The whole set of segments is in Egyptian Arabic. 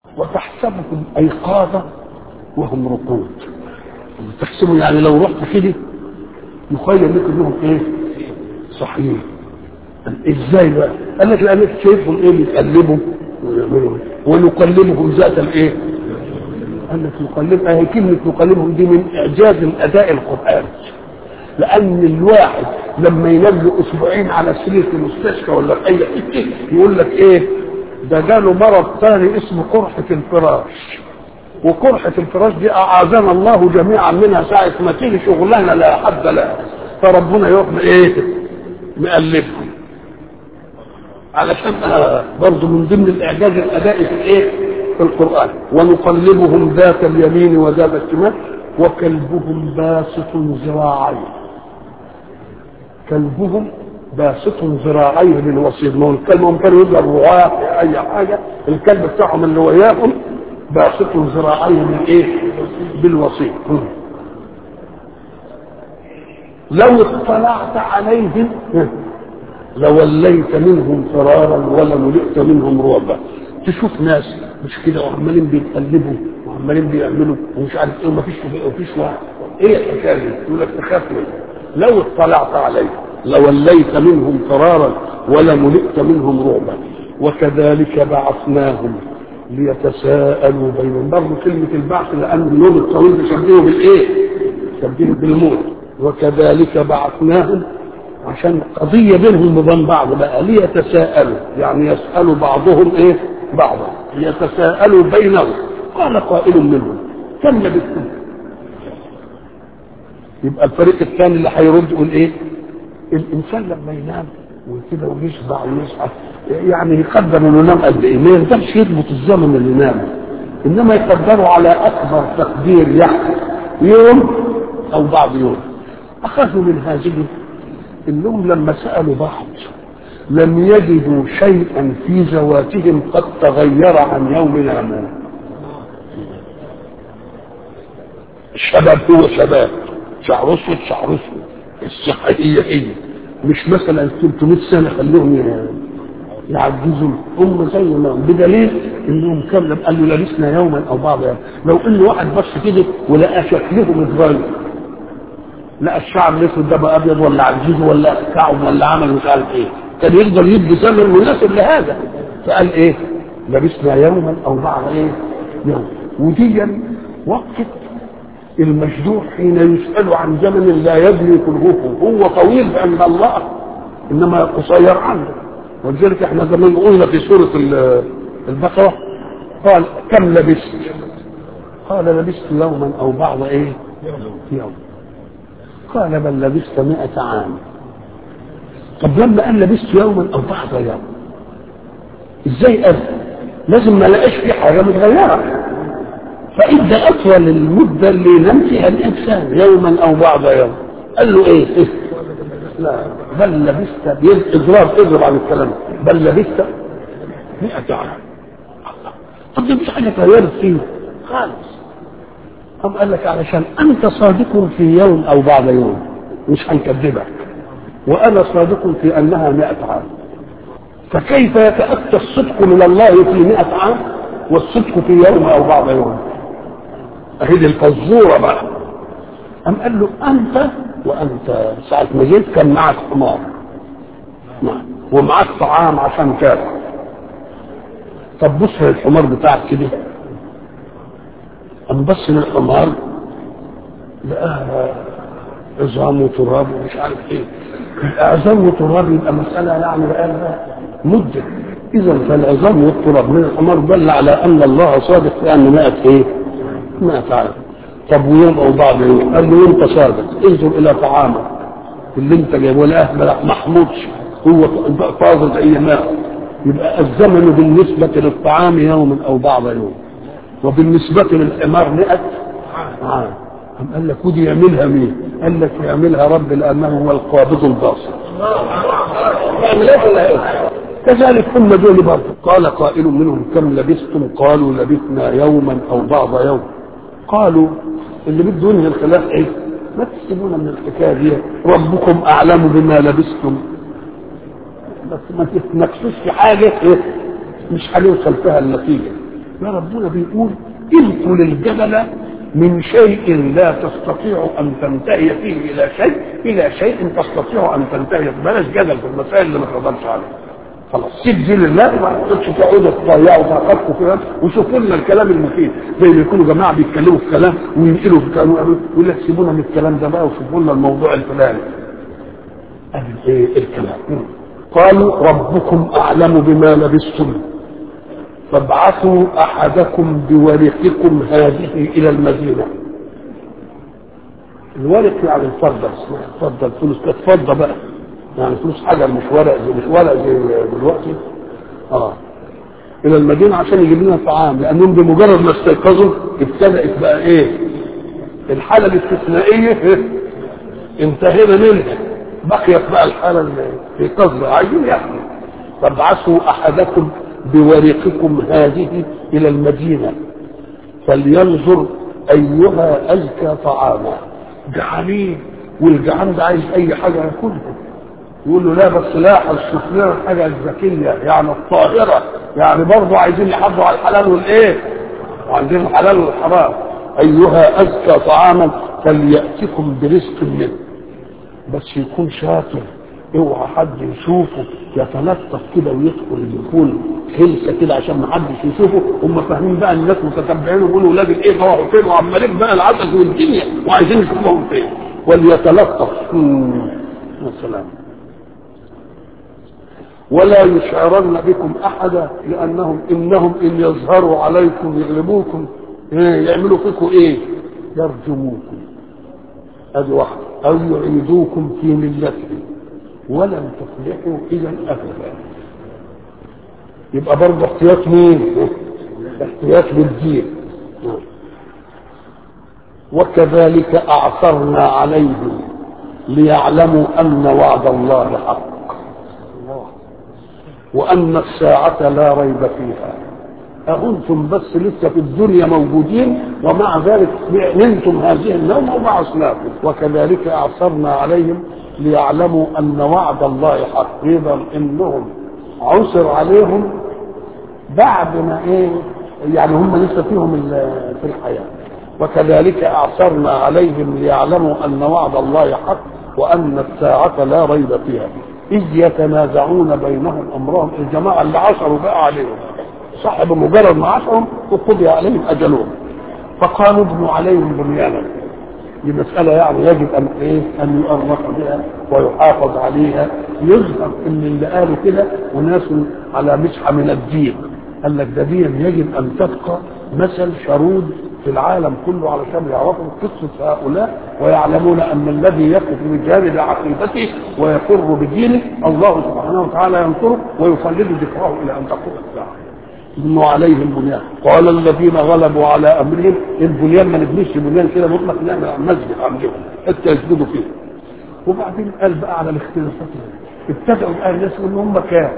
وتحسبهم ايقاظا وهم رقود تحسبوا يعني لو رحت كده يخيل لك انهم ايه صحيح ازاي بقى قال لك لانك شايفهم ايه بيتقلبوا ويعملوا إيه؟ ونقلبهم ذات الايه قال لك نقلب اهي كلمه نقلبهم دي من اعجاز الاداء القراني لان الواحد لما ينام له اسبوعين على سرير في المستشفى ولا في اي حته يقول لك ايه ده جاله مرض ثاني اسمه قرحه الفراش وقرحه الفراش دي اعاذنا الله جميعا منها ساعه ما تيجي شغلانه لا حد لها فربنا يروح ايه مقلبهم علشان برضه من ضمن الاعجاز الادائي في الايه في القران ونقلبهم ذات اليمين وذات الشمال وكلبهم باسط ذراعيه كلبهم باسط ذراعيه للوصيد ما هو الكلب هم كانوا يضرب رعاه اي حاجه الكلب بتاعهم اللي وياهم باسط ذراعيه من ايه بالوصيد لو اطلعت عليهم لوليت منهم فرارا ولملئت منهم رعبا تشوف ناس مش كده وعمالين بيتقلبوا وعمالين بيعملوا ومش عارف ايه ومفيش ومفيش واحد ايه الحكايه دي؟ يقول لك تخاف منهم لو اطلعت عليهم لوليت منهم فرارا ولملئت منهم رعبا وكذلك بعثناهم ليتساءلوا بينهم برضه كلمة البعث لأن اليوم الطويل بيشبهه بالإيه؟ بيشبهه بالموت وكذلك بعثناهم عشان قضية بينهم وبين بعض بقى ليتساءلوا يعني يسألوا بعضهم إيه؟ بعضا ليتساءلوا بينهم قال قائل منهم كم لبثتم؟ يبقى الفريق الثاني اللي هيرد يقول ايه الانسان لما ينام وكده ويشبع ويصحى يعني يقدر انه نام قد ايه ما يقدرش يضبط الزمن اللي نام انما يقدره على اكبر تقدير يعني يوم او بعض يوم اخذوا من هذه انهم لما سالوا بعض لم يجدوا شيئا في ذواتهم قد تغير عن يوم ناموا الشباب هو شباب شعر اسود شعر اسود الصحة هي هي مش مثلا 300 سنة خليهم يعجزوا هم زي ما هم بدليل انهم كم قالوا لبسنا يوما او بعض يوم لو ان واحد بص كده ولقى شكلهم اتغير لقى الشعر الاسود ده بقى ابيض ولا عجيز ولا كعب ولا عمل مش عارف ايه كان يقدر يدي ثمن مناسب لهذا فقال ايه لبسنا يوما او بعض ايه يوم ودي وقت المجروح حين يسأل عن زمن لا يدري كلهه هو طويل بأن الله إنما قصير عنه ولذلك احنا زمان قلنا في سورة البقرة قال كم لبست قال لبست يوما أو بعض إيه يوم قال بل لبست مئة عام طب لما قال لبست يوما أو بعض يوم ازاي قال لازم ما لقاش في حاجة متغيرة فإدى أطول المدة اللي نام فيها الإنسان يوما أو بعض يوم قال له إيه؟ إيه؟ لا بل لبست إضراب إضرب عن الكلام بل لبست 100 عام طب دي مش حاجة تغيرت فيه خالص طب قال لك علشان أنت صادق في يوم أو بعض يوم مش هنكذبك وأنا صادق في أنها 100 عام فكيف يتأتى الصدق من الله في 100 عام والصدق في يوم أو بعض يوم اهي دي الفزوره بقى قام قال له انت وانت ساعه ما جيت كان معك حمار ومعك طعام عشان تاكل طب بص الحمار بتاعك كده قام بص للحمار لقاها عظام وتراب ومش عارف ايه العظام والتراب يبقى مساله يعني بقى مده اذا فالعظام والتراب من الحمار دل على ان الله صادق في ان مات ايه ما فعل طب ويوم او بعض يوم قال له انت صادق انظر الى طعامك اللي انت جايبه لا ما محمودش هو فاضل اي ماء يبقى الزمن بالنسبة للطعام يوم او بعض يوم وبالنسبة للحمار مئة عام قام قال لك ودي يعملها مين؟ قال لك يعملها رب لانه هو القابض الباسط. كذلك هم دول برضه قال قائل منهم كم لبثتم قالوا لبثنا يوما او بعض يوم قالوا اللي بده ينهي الخلاف ايه ما تسيبونا من الحكايه دي ربكم اعلم بما لبثتم بس ما تتنكسوش في حاجه ايه مش هنوصل فيها النتيجه يا ربنا بيقول انقل الجبل من شيء لا تستطيع ان تنتهي فيه الى شيء الى شيء تستطيع ان تنتهي بلاش جدل في المسائل اللي ما تقدرش عليها خلاص سيب دي لله ما تقعدش تقعدوا تضيعوا طاقتكم فيها وشوفوا لنا الكلام المفيد زي ما يكونوا جماعه بيتكلموا في كلام وينقلوا في كلام ويقول لك سيبونا من الكلام ده بقى وشوفوا لنا الموضوع الفلاني ادي ايه الكلام قالوا ربكم اعلم بما لبستم فابعثوا احدكم بورقكم هذه الى المدينه الورق يعني الفضه الفضه الفلوس كانت فضه بقى يعني فلوس حاجه مش ورق زي مش ورق زي دلوقتي اه الى المدينه عشان يجيب لنا طعام لانهم بمجرد ما استيقظوا ابتدات بقى ايه الحاله الاستثنائيه انتهينا منها بقيت بقى الحاله الاستيقاظ عايزين ياكلوا فابعثوا احدكم بورقكم هذه الى المدينه فلينظر ايها ازكى طعاما جعانين والجعان ده عايز اي حاجه ياكلها يقول له لا بس لاحظ شوف لنا الحاجه الذكيه يعني الطاهره يعني برضه عايزين يحافظوا على الحلال والايه؟ وعايزين الحلال والحرام ايها ازكى طعاما فلياتكم برزق منه بس يكون شاطر اوعى حد يشوفه يتلطف كده ويدخل يكون خلسه كده عشان ما حدش يشوفه هم فاهمين بقى الناس متتبعين ويقولوا ولاد الايه راحوا فين وعمالين بقى العسل والدنيا وعايزين يشوفوهم فين وليتلطف يا سلام ولا يشعرن بكم احدا لانهم انهم ان يظهروا عليكم يغلبوكم إيه يعملوا فيكم ايه يرجموكم ادي واحده او يعيدوكم في ملتهم ولن تفلحوا اذا ابدا يبقى برضه احتياط مين احتياط بالدين وكذلك اعثرنا عليهم ليعلموا ان وعد الله حق وأن الساعة لا ريب فيها أأنتم بس لسه في الدنيا موجودين ومع ذلك نمتم هذه النوم وبعثناكم وكذلك أعثرنا عليهم ليعلموا أن وعد الله حق إذا إنهم عثر عليهم بعد ما إيه يعني هم لسه فيهم في الحياة وكذلك أعثرنا عليهم ليعلموا أن وعد الله حق وأن الساعة لا ريب فيها إذ يتنازعون بينهم أمرهم الجماعة اللي عصروا بقى عليهم صاحب مجرد ما عصرهم وقضي عليهم أجلهم فقالوا ابنوا عليهم بنيانا دي مسألة يعني يجب أن إيه أن يؤرخ بها ويحافظ عليها يظهر إن اللي قالوا كده وناس على مسحة من الدين قال لك ده دين يجب أن تبقى مثل شرود في العالم كله علشان يعرفوا قصة هؤلاء ويعلمون أن الذي يقف بجانب عقيدته ويقر بدينه الله سبحانه وتعالى ينصره ويخلد ذكره إلى أن تقوم الساعة ابنوا عليهم بنيان قال الذين غلبوا على أمرهم البنيان ما نبنيش بنيان كده مطلق نعمل مسجد عندهم حتى يسجدوا فيه وبعدين قال بقى على الاختلافات ابتدأوا بقى الناس ان هم كام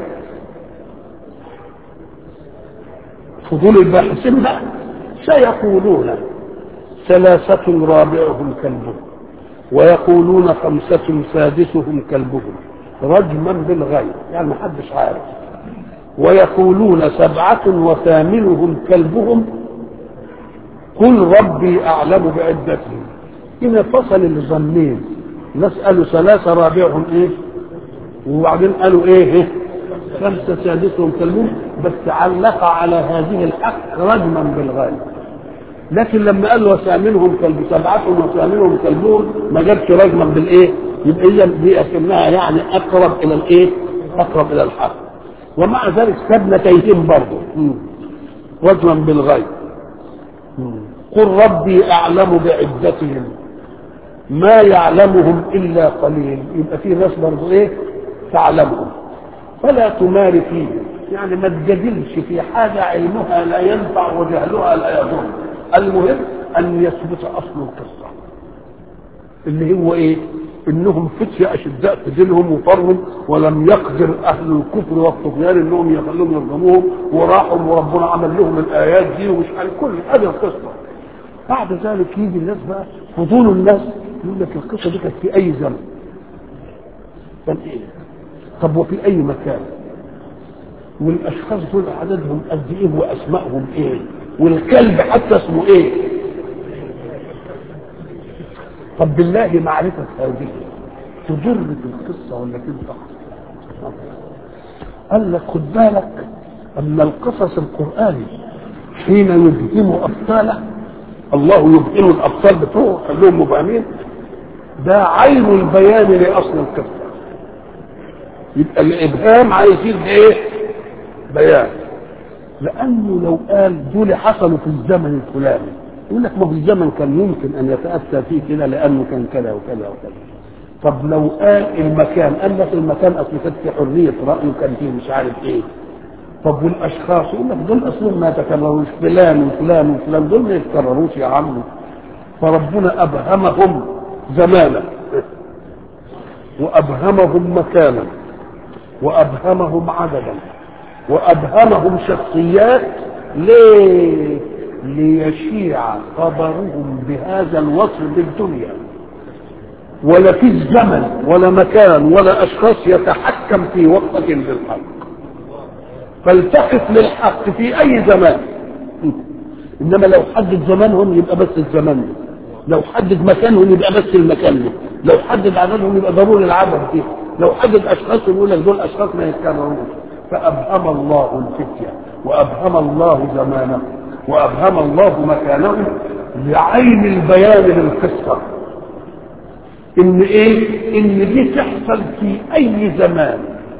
فضول الباحثين بقى سيقولون ثلاثة رابعهم كلبهم ويقولون خمسة سادسهم كلبهم رجما بالغيب يعني محدش عارف ويقولون سبعة وثامنهم كلبهم قل ربي أعلم بعدتهم هنا فصل الظنين ناس قالوا ثلاثة رابعهم إيه وبعدين قالوا إيه خمسة سادسهم كلبهم بس علق على هذه الحق رجما بالغيب لكن لما قال وثامنهم كلب سبعتهم وثامنهم كلبهم ما جابش رجما بالايه؟ يبقى اذا دي اكنها يعني اقرب الى الايه؟ اقرب الى الحق ومع ذلك ساب نتيجتين برضه رجما بالغيب قل ربي اعلم بعدتهم ما يعلمهم الا قليل يبقى في ناس برضه ايه؟ تعلمهم فلا تمار فيهم يعني ما تجادلش في حاجه علمها لا ينفع وجهلها لا يضر المهم ان يثبت اصل القصه اللي هو ايه انهم فتية اشداء في دينهم وفرهم ولم يقدر اهل الكفر والطغيان انهم يخلوهم يرجموهم وراحوا وربنا عمل لهم الايات دي ومش عارف كل هذه القصه بعد ذلك يجي الناس بقى فضول الناس يقول لك القصه دي كانت في اي زمن كان ايه طب وفي اي مكان والاشخاص دول عددهم قد ايه واسمائهم ايه والكلب حتى اسمه ايه طب بالله معرفة هذه تضر بالقصة ولا تنفع قال لك خد بالك أن القصص القرآني حين يبهم أبطاله الله يبهم الأبطال بتوعه خلوهم مبهمين ده عين البيان لأصل القصة يبقى الإبهام عايز ايه؟ بيان لأنه لو قال دول حصلوا في الزمن الفلاني يقول لك ما هو الزمن كان يمكن ان يتاتى فيه كده لانه كان كذا وكذا وكذا طب لو قال المكان قال لك المكان اصل كانت في حريه راي وكان فيه مش عارف ايه طب والاشخاص يقول لك دول اصلهم ما يتكرروش فلان وفلان وفلان دول ما يتكرروش يا عم فربنا ابهمهم زمانا وابهمهم مكانا وابهمهم عددا وابهمهم شخصيات ليه ليشيع خبرهم بهذا الوصف بالدنيا ولا في الزمن ولا مكان ولا اشخاص يتحكم في وقفة للحق فالتقط للحق في اي زمان انما لو حدد زمانهم يبقى بس الزمان لو حدد مكانهم يبقى بس المكان ده لو حدد عددهم يبقى ضروري العدد فيه لو حدد اشخاصهم يقول لك دول اشخاص ما يتكرروش فابهم الله الفتيه وابهم الله زمانه وابهم الله مكانه لعين البيان للقصه ان ايه ان دي تحصل في اي زمان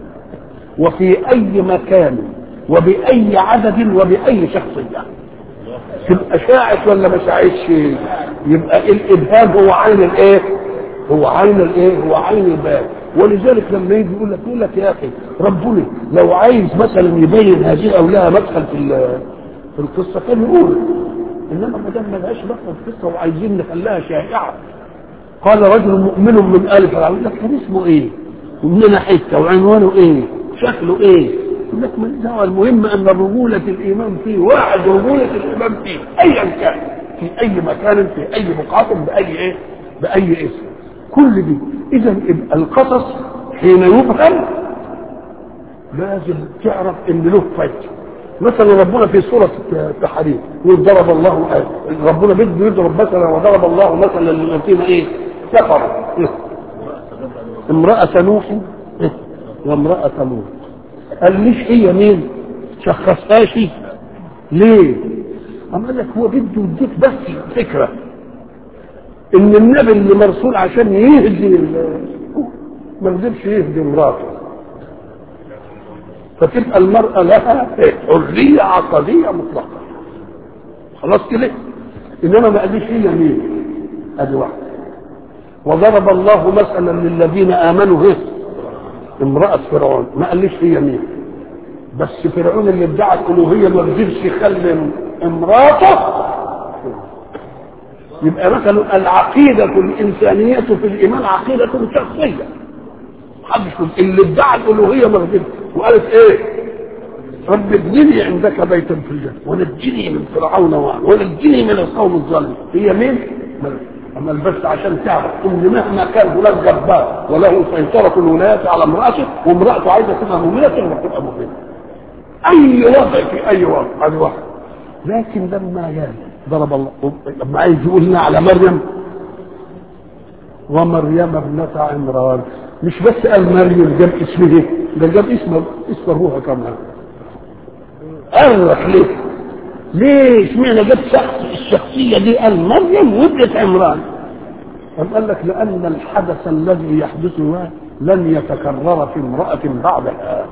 وفي اي مكان وباي عدد وباي شخصيه تبقى شاعت ولا ما شاعتش يبقى الابهام هو عين الايه هو عين الايه هو عين الباب ولذلك لما يجي يقول لك يقول لك يا اخي ربنا لو عايز مثلا يبين هذه او لها مدخل في في القصه كان يقول انما ما دام ملهاش مدخل في القصه وعايزين نخليها شائعه قال رجل مؤمن من ال فرعون يقول لك كان اسمه ايه؟ ومننا حته وعنوانه ايه؟ شكله ايه؟ يقول لك من دعوه المهم ان رجوله الايمان فيه واحد رجوله الايمان فيه ايا كان في اي مكان في اي مقاطع باي ايه؟ باي اسم كل دي اذا القصص حين يبهم لازم تعرف ان له فجر مثلا ربنا في سورة التحريم يقول ضرب الله ربنا بده يضرب مثلا وضرب الله مثلا للذين ايه كفروا امرأة نوح وامرأة لوط قال ليش هي مين شخصهاش ليه أما قال لك هو بده يديك بس فكرة ان النبي اللي مرسول عشان يهدي ما قدرش يهدي مراته فتبقى المرأة لها حرية عقدية مطلقة خلاص كده انما ما قاليش هي مين ادي واحدة وضرب الله مثلا للذين امنوا هي امرأة فرعون ما قاليش هي مين بس فرعون اللي ادعى الالوهية ما قدرش يخلي امراته يبقى مثلا العقيدة الإنسانية في الإيمان عقيدة شخصية محدش اللي ادعى الألوهية ما قدرش وقالت ايه رب ابنني عندك بيتا في الجنة ونجني من فرعون وعن ونجني من القوم الظالمين هي مين؟ اما بس عشان تعرف ان مهما كان فلان جبار وله سيطرة الولايات على امرأته وامرأته عايزة تبقى مؤمنة تبقى مؤمنة اي وضع في اي وضع هذا واحد لكن لما قال ضرب الله لما عايز يقول لنا على مريم ومريم ابنة عمران مش بس قال مريم جاب اسمه ده جاب اسم اسم ابوها كمان أرخ ليه ليه اشمعنى جاب شخص الشخصية دي قال مريم وابنة عمران قام قال لك لأن الحدث الذي يحدث لن يتكرر في امرأة بعدها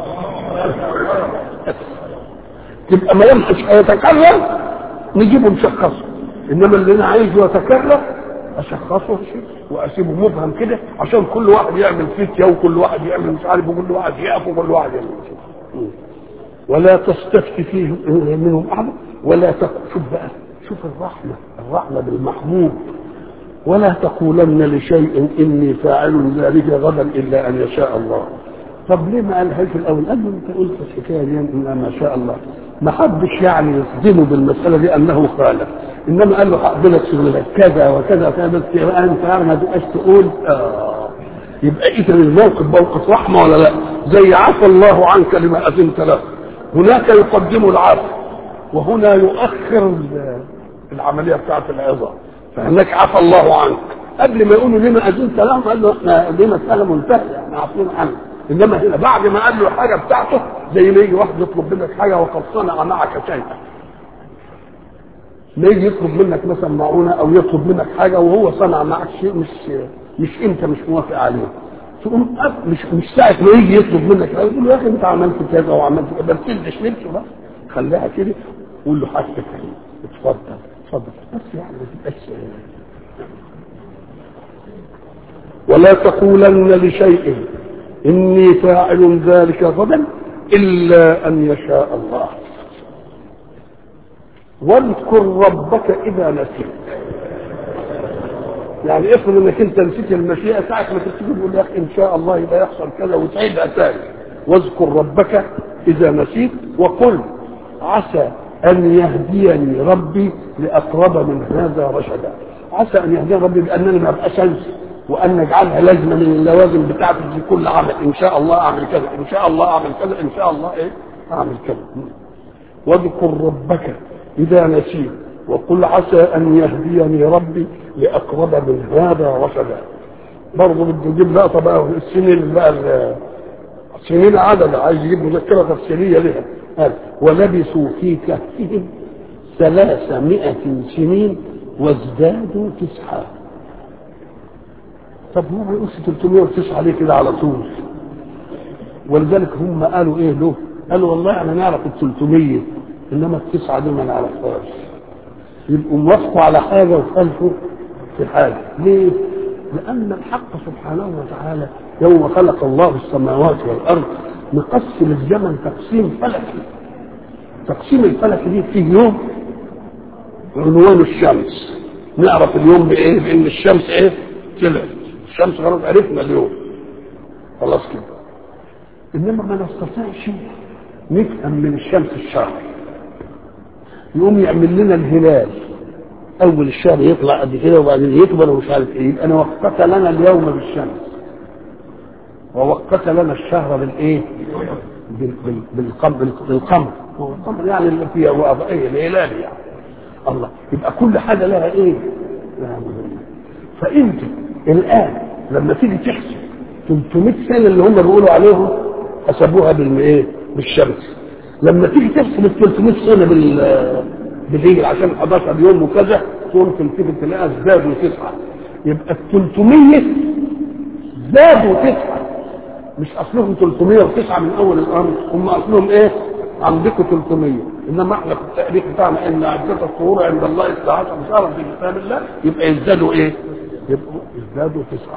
تبقى ما يمحش هيتكرر نجيبه نشخصه انما اللي انا عايزه يتكرر اشخصه واسيبه مبهم كده عشان كل واحد يعمل فتيه وكل واحد يعمل مش عارف وكل واحد يقف وكل واحد يعمل شيء ولا تستفت فيه منهم احد ولا تقل شوف بقى شوف الرحمه الرحمه بالمحبوب ولا تقولن لشيء اني فاعل ذلك غدا الا ان يشاء الله طب ليه ما قالهاش في الاول؟ قال له انت قلت الحكايه دي ان ما شاء الله ما حدش يعني يصدمه بالمساله دي انه خالف انما قال له هقبلك شغلك كذا وكذا وكذا بس يبقى انت ما تبقاش تقول آه يبقى اذا الموقف موقف رحمه ولا لا؟ زي عفى الله عنك لما اذنت له هناك يقدم العفو وهنا يؤخر العمليه بتاعت العظه فهناك عفى الله عنك قبل ما يقولوا لما اذنت لهم قال له احنا دي مساله منتهيه احنا عارفين عنها انما هنا بعد ما قال له الحاجه بتاعته زي ما يجي واحد يطلب منك حاجه وقد صنع معك شيئا ما يجي يطلب منك مثلا معونه او يطلب منك حاجه وهو صنع معك شيء مش مش انت مش موافق عليه تقوم مش مش ساعه ما يجي يطلب منك حاجه تقول له يا اخي انت عملت كذا وعملت كذا بس تلبس لبسه بس خليها كده قول له حاجتك اتفضل اتفضل بس يعني ما تبقاش ولا تقولن لشيء إني فاعل ذلك غدا إلا أن يشاء الله واذكر ربك إذا نسيت يعني افرض انك انت نسيت المشيئه ساعه ما تكتب تقول يا اخي ان شاء الله يبقى يحصل كذا وتعيدها تاني واذكر ربك اذا نسيت وقل عسى ان يهديني ربي لاقرب من هذا رشدا عسى ان يهديني ربي بانني ما ابقاش انسى وان نجعلها لازمه من اللوازم بتاعتي في كل عمل ان شاء الله اعمل كذا ان شاء الله اعمل كذا ان شاء الله ايه اعمل كذا واذكر ربك اذا نسيت وقل عسى ان يهديني ربي لاقرب من هذا رشدا برضه بده يجيب لقطه بقى السنين بقى سنين عدد عايز يجيب مذكره تفسيريه لها قال ولبثوا في كهفهم ثلاثمائة سنين وازدادوا تسعة طب هو ما يقولش 309 ليه كده على طول ولذلك هم قالوا ايه له قالوا والله احنا نعرف ال 300 انما التسعه دي ما نعرفهاش يبقوا موافقوا على حاجه وخالفوا في حاجه ليه؟ لان الحق سبحانه وتعالى يوم خلق الله السماوات والارض مقسم الزمن تقسيم فلكي تقسيم الفلكي دي فيه يوم عنوان الشمس نعرف اليوم بايه؟ بان الشمس ايه؟ طلعت الشمس غرب عرفنا اليوم خلاص كده انما ما نستطيعش نفهم من الشمس الشهر يقوم يعمل لنا الهلال اول الشهر يطلع قد كده وبعدين يكبر ومش عارف ايه يبقى انا وقت لنا اليوم بالشمس ووقت لنا الشهر بالايه؟ بال- بال- بالقمر بالقمر هو القمر يعني اللي فيها وضعيه الهلال يعني الله يبقى كل حاجه لها ايه؟ لها مهمه فانت الان لما تيجي تحسب 300 سنه اللي هم بيقولوا عليهم حسبوها بالايه؟ بالشمس لما تيجي تحسب ال 300 سنه بال بالهجرة عشان 11 يوم وكذا تقوم تلتفت تلاقيها ازدادوا تسعه يبقى ال 300 زادوا تسعه مش اصلهم 309 من اول الامر هم اصلهم ايه؟ عندكم 300 انما احنا في التاريخ بتاعنا ان عدة الشهور عند الله 16 شهرا في كتاب الله يبقى يزدادوا ايه؟ يبقوا يزدادوا تسعه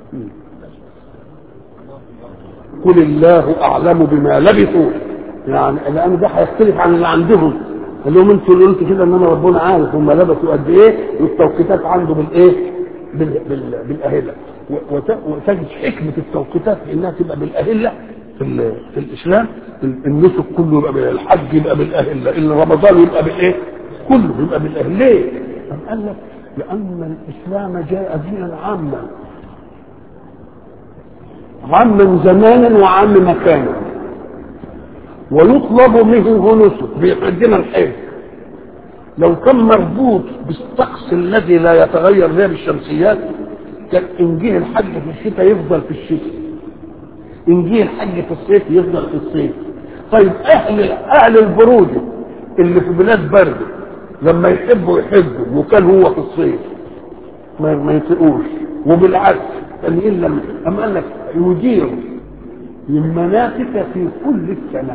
قل الله اعلم بما لبثوا يعني لان ده هيختلف عن اللي عندهم قال لهم انتوا اللي قلتوا كده انما ربنا عارف هم لبثوا قد ايه والتوقيتات عنده بالايه؟ بال بال بالاهله وت- وتجد حكمه التوقيتات في انها تبقى بالاهله في, ال- في الاسلام النسك كله يبقى بالحج يبقى بالاهله اللي رمضان يبقى بالايه؟ كله يبقى بالاهله ليه؟ طب قال لك لان الاسلام جاء دينا عاما عاما زمانا وعام مكانا ويطلب منه نسك بيقدم الحج لو كان مربوط بالطقس الذي لا يتغير غير الشمسيات كان انجيل الحج في الشتاء يفضل في الشتاء انجيل الحج في الصيف يفضل في الصيف طيب اهل اهل البرود اللي في بلاد برد لما يحبوا يحبوا وكان هو في الصيف ما, ما يطيقوش وبالعكس كان الا اما قال لك يدير المناسك في كل السنه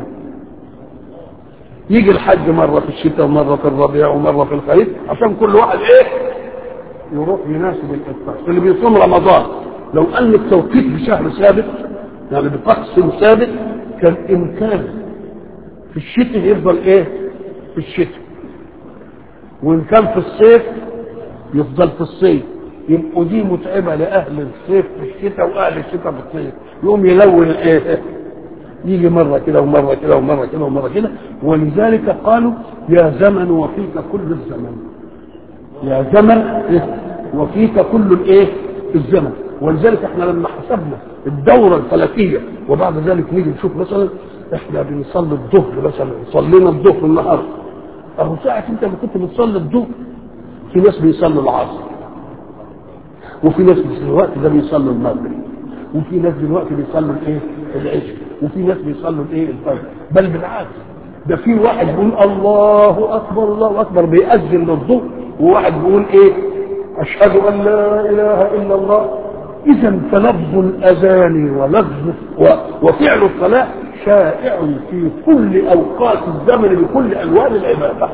يجي الحج مره في الشتاء ومره في الربيع ومره في الخريف عشان كل واحد ايه يروح يناسب الطقس اللي بيصوم رمضان لو ان التوقيت بشهر ثابت يعني بطقس ثابت كان امكان في الشتاء يفضل ايه في الشتاء وان كان في الصيف يفضل في الصيف يبقوا دي متعبه لاهل الصيف في الشتاء واهل الشتاء في الصيف يقوم يلون ايه يجي مرة كده ومرة كده ومرة كده ومرة كده ولذلك قالوا يا زمن وفيك كل الزمن يا زمن وفيك كل الايه الزمن ولذلك احنا لما حسبنا الدورة الفلكية وبعد ذلك نيجي نشوف مثلا احنا بنصلي الظهر مثلا صلينا الظهر النهارده اهو ساعة انت اللي كنت بتصلي الظهر في ناس بيصلوا العصر وفي ناس في الوقت ده بيصلوا المغرب وفي ناس دلوقتي بيصلوا الايه العشاء وفي ناس بيصلوا الايه الفجر بل بالعكس ده في واحد بيقول الله اكبر الله اكبر بيأذن للظهر وواحد بيقول ايه اشهد ان لا اله الا الله اذا فلفظ الاذان ولفظ و- وفعل الصلاه شائع في كل اوقات الزمن بكل الوان العباده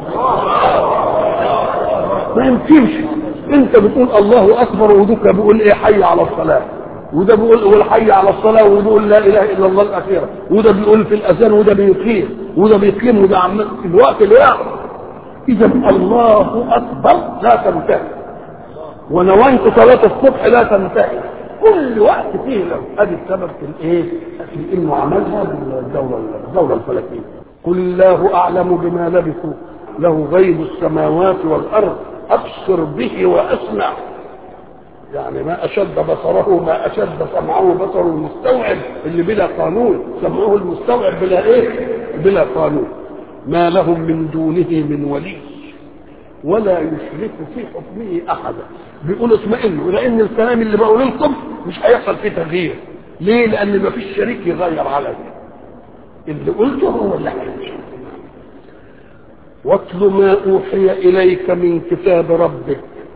ما يمكنش انت بتقول الله اكبر ودوك بيقول ايه حي على الصلاه وده بيقول والحي على الصلاه وده بيقول لا اله الا الله الاخيره وده بيقول في الاذان وده بيقيم وده بيقيم وده عمال في الوقت اللي يعرف اذا الله اكبر لا تنتهي ونويت صلاه الصبح لا تنتهي كل وقت فيه له ادي السبب في الايه؟ في انه عملها بالدوله الدوله الفلكيه قل الله اعلم بما لبثوا له غيب السماوات والارض ابصر به واسمع يعني ما اشد بصره ما اشد سمعه بصره المستوعب اللي بلا قانون سمعه المستوعب بلا ايه بلا قانون ما لهم من دونه من ولي ولا يشرك في حكمه احدا بيقول اطمئنوا لان الكلام اللي بقوله لكم مش هيحصل فيه تغيير ليه لان ما فيش شريك يغير على اللي قلته هو اللي هيمشي واتل ما اوحي اليك من كتاب ربك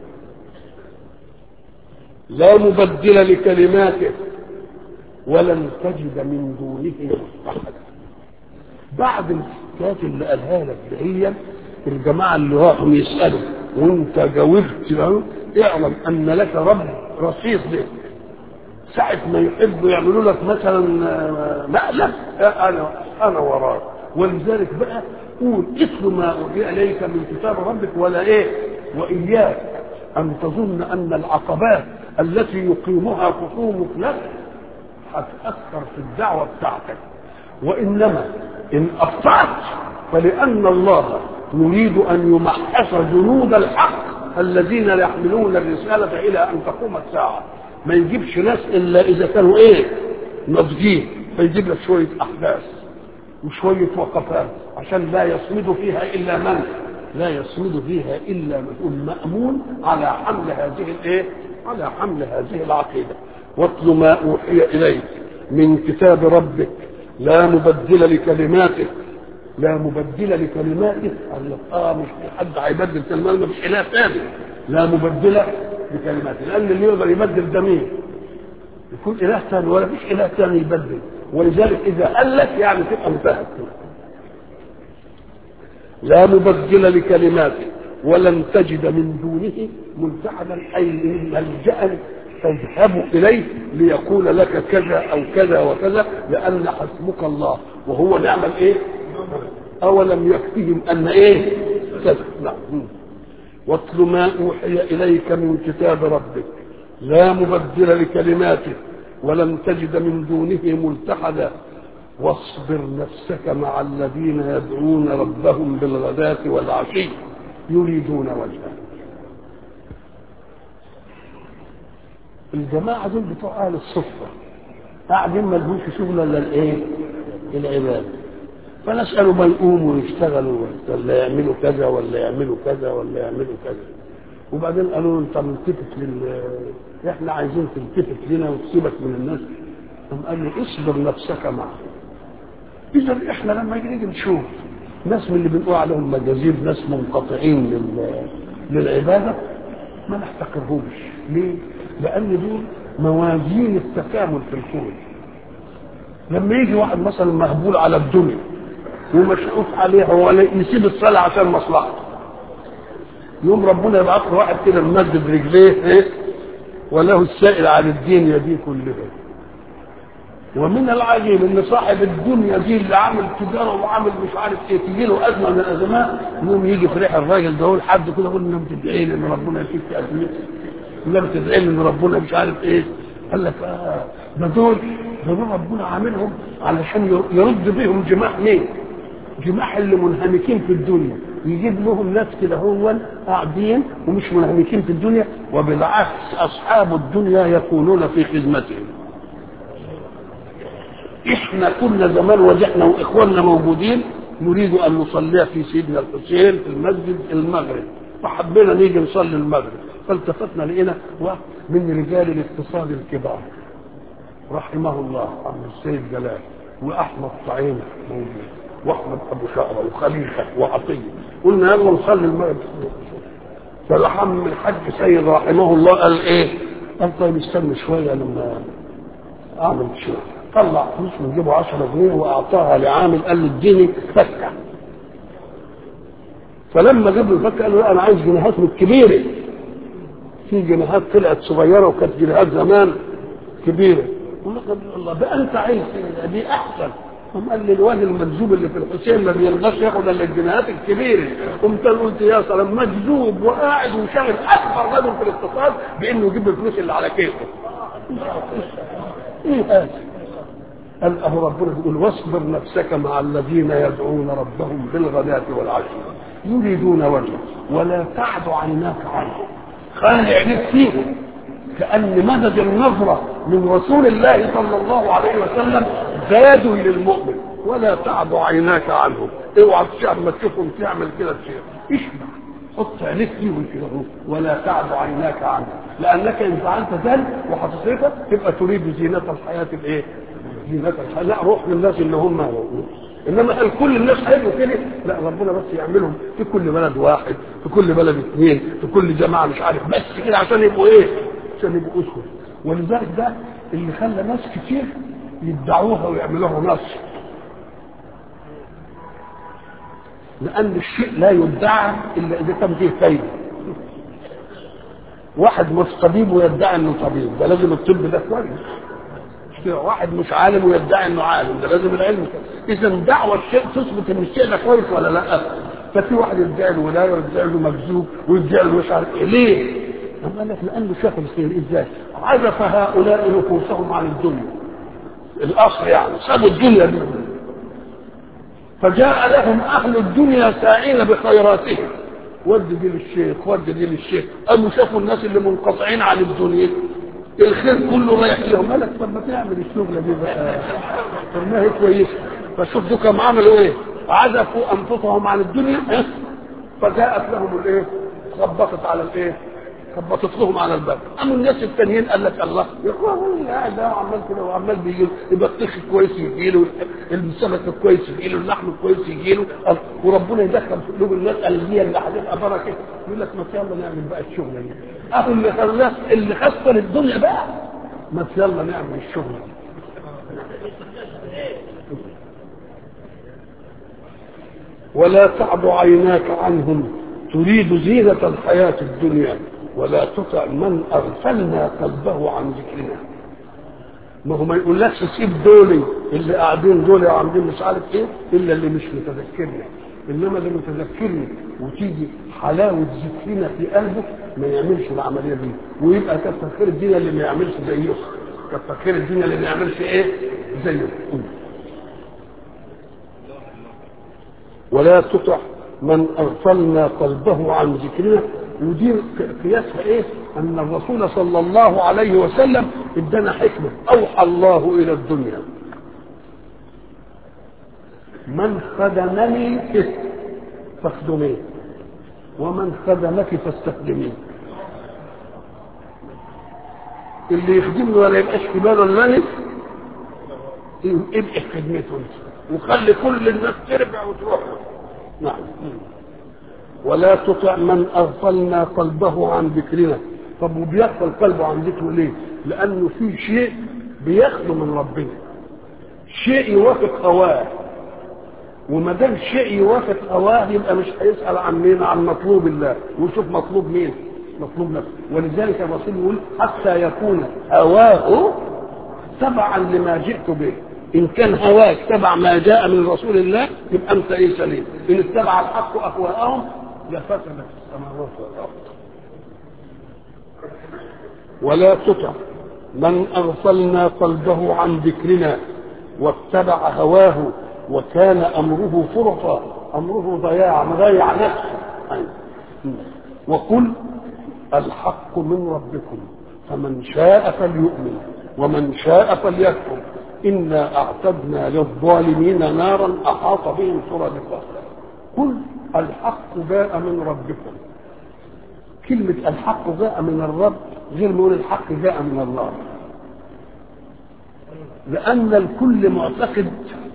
لا مبدل لكلماته ولن تجد من دونه ملتحدا بعد الحكايات اللي قالها لك دهيا الجماعه اللي راحوا يسالوا وانت جاوبت له اعلم ان لك رب رصيد لك ساعة ما يحبوا يعملوا لك مثلا مقلب انا انا وراك ولذلك بقى قول اتل ما اوحي اليك من كتاب ربك ولا ايه واياك ان تظن ان العقبات التي يقيمها خصومك لك هتاثر في الدعوه بتاعتك وانما ان اخطات فلان الله يريد ان يمحص جنود الحق الذين يحملون الرساله الى ان تقوم الساعه ما يجيبش ناس الا اذا كانوا ايه ناضجين فيجيب لك شويه احداث وشويه وقفات عشان لا يصمد فيها الا من لا يصمد فيها الا من مامون على حمل هذه الايه على حمل هذه العقيده واتل ما اوحي اليك من كتاب ربك لا مبدل لكلماته لا مبدل لكلماته قال لك اه مش في حد هيبدل كلماته مش اله ثاني لا مبدل لكلماته لان اللي يقدر يبدل ده مين؟ يكون اله ثاني ولا فيش اله ثاني يبدل ولذلك اذا قال لك يعني تبقى انتهت لا مبدل لكلماته ولن تجد من دونه ملتحدا اي ملجا تذهب اليه ليقول لك كذا او كذا وكذا لان حسبك الله وهو نعمل ايه؟ اولم يكفيهم ان ايه؟ كذا نعم واتل ما اوحي اليك من كتاب ربك لا مبدل لكلماته ولن تجد من دونه ملتحدا واصبر نفسك مع الذين يدعون ربهم بالغداة والعشي يريدون وجهه الجماعة دول بتوع أهل الصفة قاعدين ما لهمش شغل إلا الإيه؟ العبادة فنسألوا ما يقوموا ويشتغلوا ولا يعملوا كذا ولا يعملوا كذا ولا يعملوا كذا وبعدين قالوا له انت ملتفت لل احنا عايزين تلتفت لنا وتسيبك من الناس قام قال له اصبر نفسك معه اذا احنا لما نيجي نشوف ناس من اللي بنقول عليهم مجازير ناس منقطعين لل... للعباده ما نحتقرهمش ليه؟ لان دول موازين التكامل في الكون لما يجي واحد مثلا مهبول على الدنيا ومشقوق عليها ولا يسيب الصلاه عشان مصلحته يوم ربنا يبعث له واحد كده ممدد رجليه ايه وله السائل عن الدنيا دي كلها ومن العجيب ان صاحب الدنيا دي اللي عامل تجاره وعامل مش عارف ايه تجي له ازمه من الازمات يوم يجي في ريح الراجل ده يقول حد كده يقول انما تدعي لي ان ربنا يفيك في ازمتي انما تدعي لي ان ربنا مش عارف ايه قال لك اه ده دول ده دول ربنا عاملهم علشان يرد بيهم جماح مين؟ جماح اللي منهمكين في الدنيا يجيب لهم ناس كده هو قاعدين ومش منهمكين في الدنيا وبالعكس اصحاب الدنيا يكونون في خدمتهم احنا كنا زمان وجحنا واخواننا موجودين نريد ان نصلي في سيدنا الحسين في المسجد المغرب فحبينا نيجي نصلي المغرب فالتفتنا لقينا من رجال الاقتصاد الكبار رحمه الله عبد السيد جلال واحمد طعيمه موجود واحمد ابو شعره وخليفه وعطيه قلنا يلا نصلي المغرب فالحم الحاج سيد رحمه الله قال ايه؟ قال طيب استنى شويه لما اعمل شيء طلع فلوس من جيبه 10 جنيه واعطاها لعامل قال له اديني فكه فلما جاب له الفكه قال له لا انا عايز جنيهات من الكبيره في جنيهات طلعت صغيره وكانت جنيهات زمان كبيره يقول لك الله بقى انت عايز دي احسن قام قال لي الواد المجذوب اللي في الحسين ما بيرضاش ياخد الا الجنيهات الكبيره قمت انا قلت يا سلام مجذوب وقاعد وشاغل اكبر رجل في الاقتصاد بانه يجيب الفلوس اللي على كيفه ايه هذا؟ قال اهو ربنا بيقول واصبر نفسك مع الذين يدعون ربهم بالغداة والعشي يريدون وجهه ولا تعد عيناك عنهم خلي عينيك فيهم كأن مدد النظرة من رسول الله صلى الله عليه وسلم زاد للمؤمن ولا تعد عيناك عنهم اوعى تشعر ما تشوفهم تعمل كده شيء اشبع حط عينيك فيهم كده ولا تعد عيناك عنهم لانك ان فعلت ذلك وحصيتك تبقى تريد زينة الحياة الايه؟ زينة الحياة لا روح للناس اللي هم انما هل كل الناس هيبقوا كده؟ لا ربنا بس يعملهم في كل بلد واحد في كل بلد اثنين في كل جماعه مش عارف بس كده عشان يبقوا ايه؟ عشان يبقوا اسود ولذلك ده اللي خلى ناس كتير يدعوها ويعملوها نصر لان الشيء لا يدعى الا اذا كان فيه فايده واحد مش طبيب ويدعي انه طبيب ده لازم الطب ده كويس واحد مش عالم ويدعي انه عالم ده لازم العلم اذا دعوه الشيء تثبت ان الشيء ده كويس ولا لا ففي واحد يدعي الولايه ويدعي له مكذوب ويدعي له مش عارف ايه ليه؟ قال لك لانه شاف الخير ازاي؟ عزف هؤلاء نفوسهم عن الدنيا الاصل يعني سابوا الدنيا دي فجاء لهم اهل الدنيا ساعين بخيراتهم ود دي للشيخ ود دي للشيخ قاموا شافوا الناس اللي منقطعين عن الدنيا الخير كله رايح لهم قال لك طب ما تعمل الشغله دي بقى طب ما هي كويسه فشوف دول كم عملوا ايه عزفوا انفسهم عن الدنيا اه؟ فجاءت لهم الايه خبطت على الايه خبطت لهم على الباب قاموا الناس التانيين قال لك الله يا اخوان قاعد ده وعمال كده وعمال بيجي يبقى الطيخ كويس يجي له السمك الكويس يجي له اللحم الكويس يجي له وربنا يدخل في قلوب الناس الاليه اللي هتبقى بركه يقول لك ما يلا نعمل بقى الشغله دي اهو اللي خلاص اللي خسر الدنيا بقى ما يلا نعمل الشغله دي ولا تعد عيناك عنهم تريد زينة الحياة الدنيا ولا تطع من أغفلنا قلبه عن ذكرنا ما هو ما يقولكش سيب دولي اللي قاعدين دول وعاملين مش عارف ايه الا اللي مش متذكرنا انما اللي متذكرني وتيجي حلاوه ذكرنا في قلبه ما يعملش العمليه دي ويبقى كتر خير الدنيا اللي ما يعملش زيه كتر خير الدنيا اللي ما يعملش ايه زيه ولا تطع من اغفلنا قلبه عن ذكرنا ودي قياسها ايه؟ ان الرسول صلى الله عليه وسلم ادانا حكمه اوحى الله الى الدنيا من خدمني فاخدميه ومن خدمك فاستخدميه اللي يخدمني ولا يبقاش في باله الملك ابقى في خدمته وخلي كل الناس ترجع وتروح نعم ولا تطع من اغفلنا قلبه عن ذكرنا طب وبيغفل قلبه عن ذكره ليه لانه في شيء بياخده من ربنا شيء يوافق هواه وما دام شيء يوافق هواه يبقى مش هيسال عن مين عن مطلوب الله ويشوف مطلوب مين مطلوب نفسه ولذلك الرسول يقول حتى يكون هواه تبعا لما جئت به ان كان هواك تبع ما جاء من رسول الله يبقى انت ايه سليم ان اتبع الحق اهواءهم لفسدت السماوات والارض ولا تطع من اغفلنا قلبه عن ذكرنا واتبع هواه وكان امره فرطا امره ضياع مضيع نفسه وقل الحق من ربكم فمن شاء فليؤمن ومن شاء فليكفر إنا أعتدنا للظالمين نارا أحاط بهم سرادقها قل الحق جاء من ربكم كلمة الحق جاء من الرب غير ما يقول الحق جاء من الله لأن الكل معتقد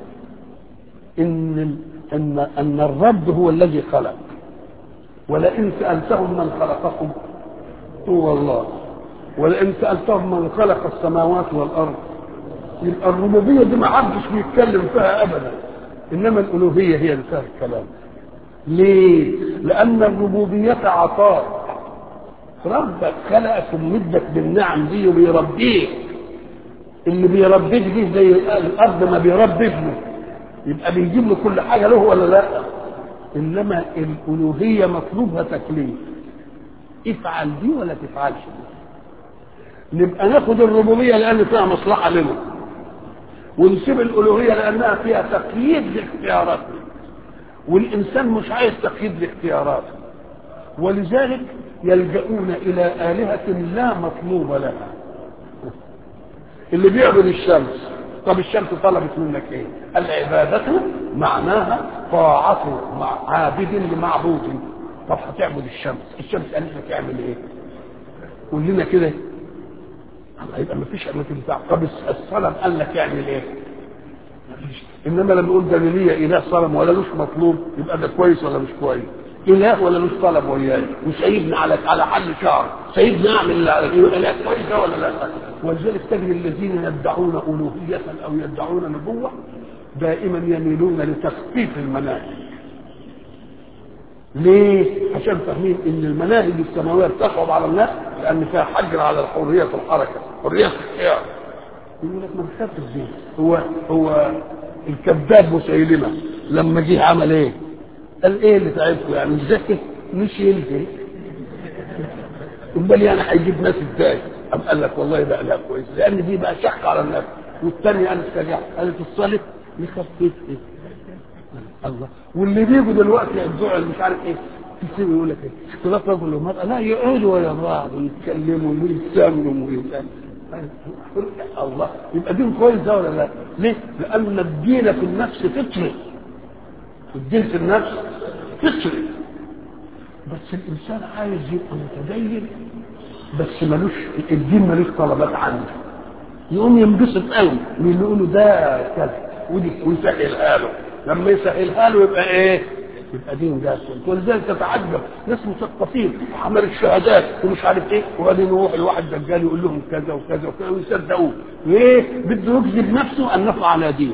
إن أن أن الرب هو الذي خلق ولئن سألتهم من خلقكم هو الله ولئن سألتهم من خلق السماوات والأرض يبقى الربوبية دي ما حدش بيتكلم فيها أبدا إنما الألوهية هي اللي فيها الكلام ليه؟ لأن الربوبية عطاء ربك خلقك ومدك بالنعم دي وبيربيك اللي بيربيك دي زي الأرض ما بيربي ابنه يبقى بيجيب له كل حاجة له ولا لا؟ إنما الألوهية مطلوبها تكليف افعل دي ولا تفعلش دي نبقى ناخد الربوبية لأن فيها مصلحة لنا ونسيب الألوهية لأنها فيها تقييد لاختياراتنا والإنسان مش عايز تقييد لاختياراته ولذلك يلجؤون إلى آلهة لا مطلوب لها اللي بيعبد الشمس طب الشمس طلبت منك ايه العبادة معناها طاعة مع عابد لمعبود طب هتعبد الشمس الشمس قالت لك اعمل ايه قول لنا كده الله يبقى ما فيش ما تنفع طب الصنم قال لك يعمل ايه مفيش انما لما يقول ده ليا اله صنم ولا لوش مطلوب يبقى ده كويس ولا مش كويس اله ولا لوش طلب وياي وسايبني على على حل شعر سايبني اعمل اله كويس ولا لا ولذلك تجد الذين يدعون الوهيه او يدعون نبوه دائما يميلون لتخفيف المناهج ليه؟ عشان فاهمين ان المناهج السماويه بتصعب على الناس لان فيها حجر على حريه الحركه، حريه الاختيار. يقول لك ما تخافش دي هو هو الكذاب مسيلمه لما جه عمل ايه؟ قال ايه اللي تعبكم يعني الذكي مش يلزم امال يعني هيجيب ناس ازاي؟ قام قال لك والله بقى لا كويس لان دي بقى شق على الناس والثانيه قالت كذا قالت الصلاه نخفف ايه؟ الله واللي بيجوا دلوقتي يدعوا مش عارف ايه تسيبه يقول لك ايه اختلاف رجل ومرأة لا يقعدوا ويا بعض ويتكلموا ويتسامروا الله يبقى دين كويس ده ولا لا؟ ليه؟ لأن الدين في النفس فطري الدين في النفس فطري بس الإنسان عايز يبقى متدين بس ملوش الدين ملوش طلبات عنده يقوم ينبسط قوي من اللي يقولوا ده كذا ودي ويسهلها له لما يسهلها له يبقى ايه؟ يبقى دين ده ولذلك تتعجب ناس مثقفين وعمل الشهادات ومش عارف ايه وبعدين يروح الواحد دجال يقول لهم كذا وكذا وكذا ويصدقوه ليه؟ بده يكذب نفسه انه على دين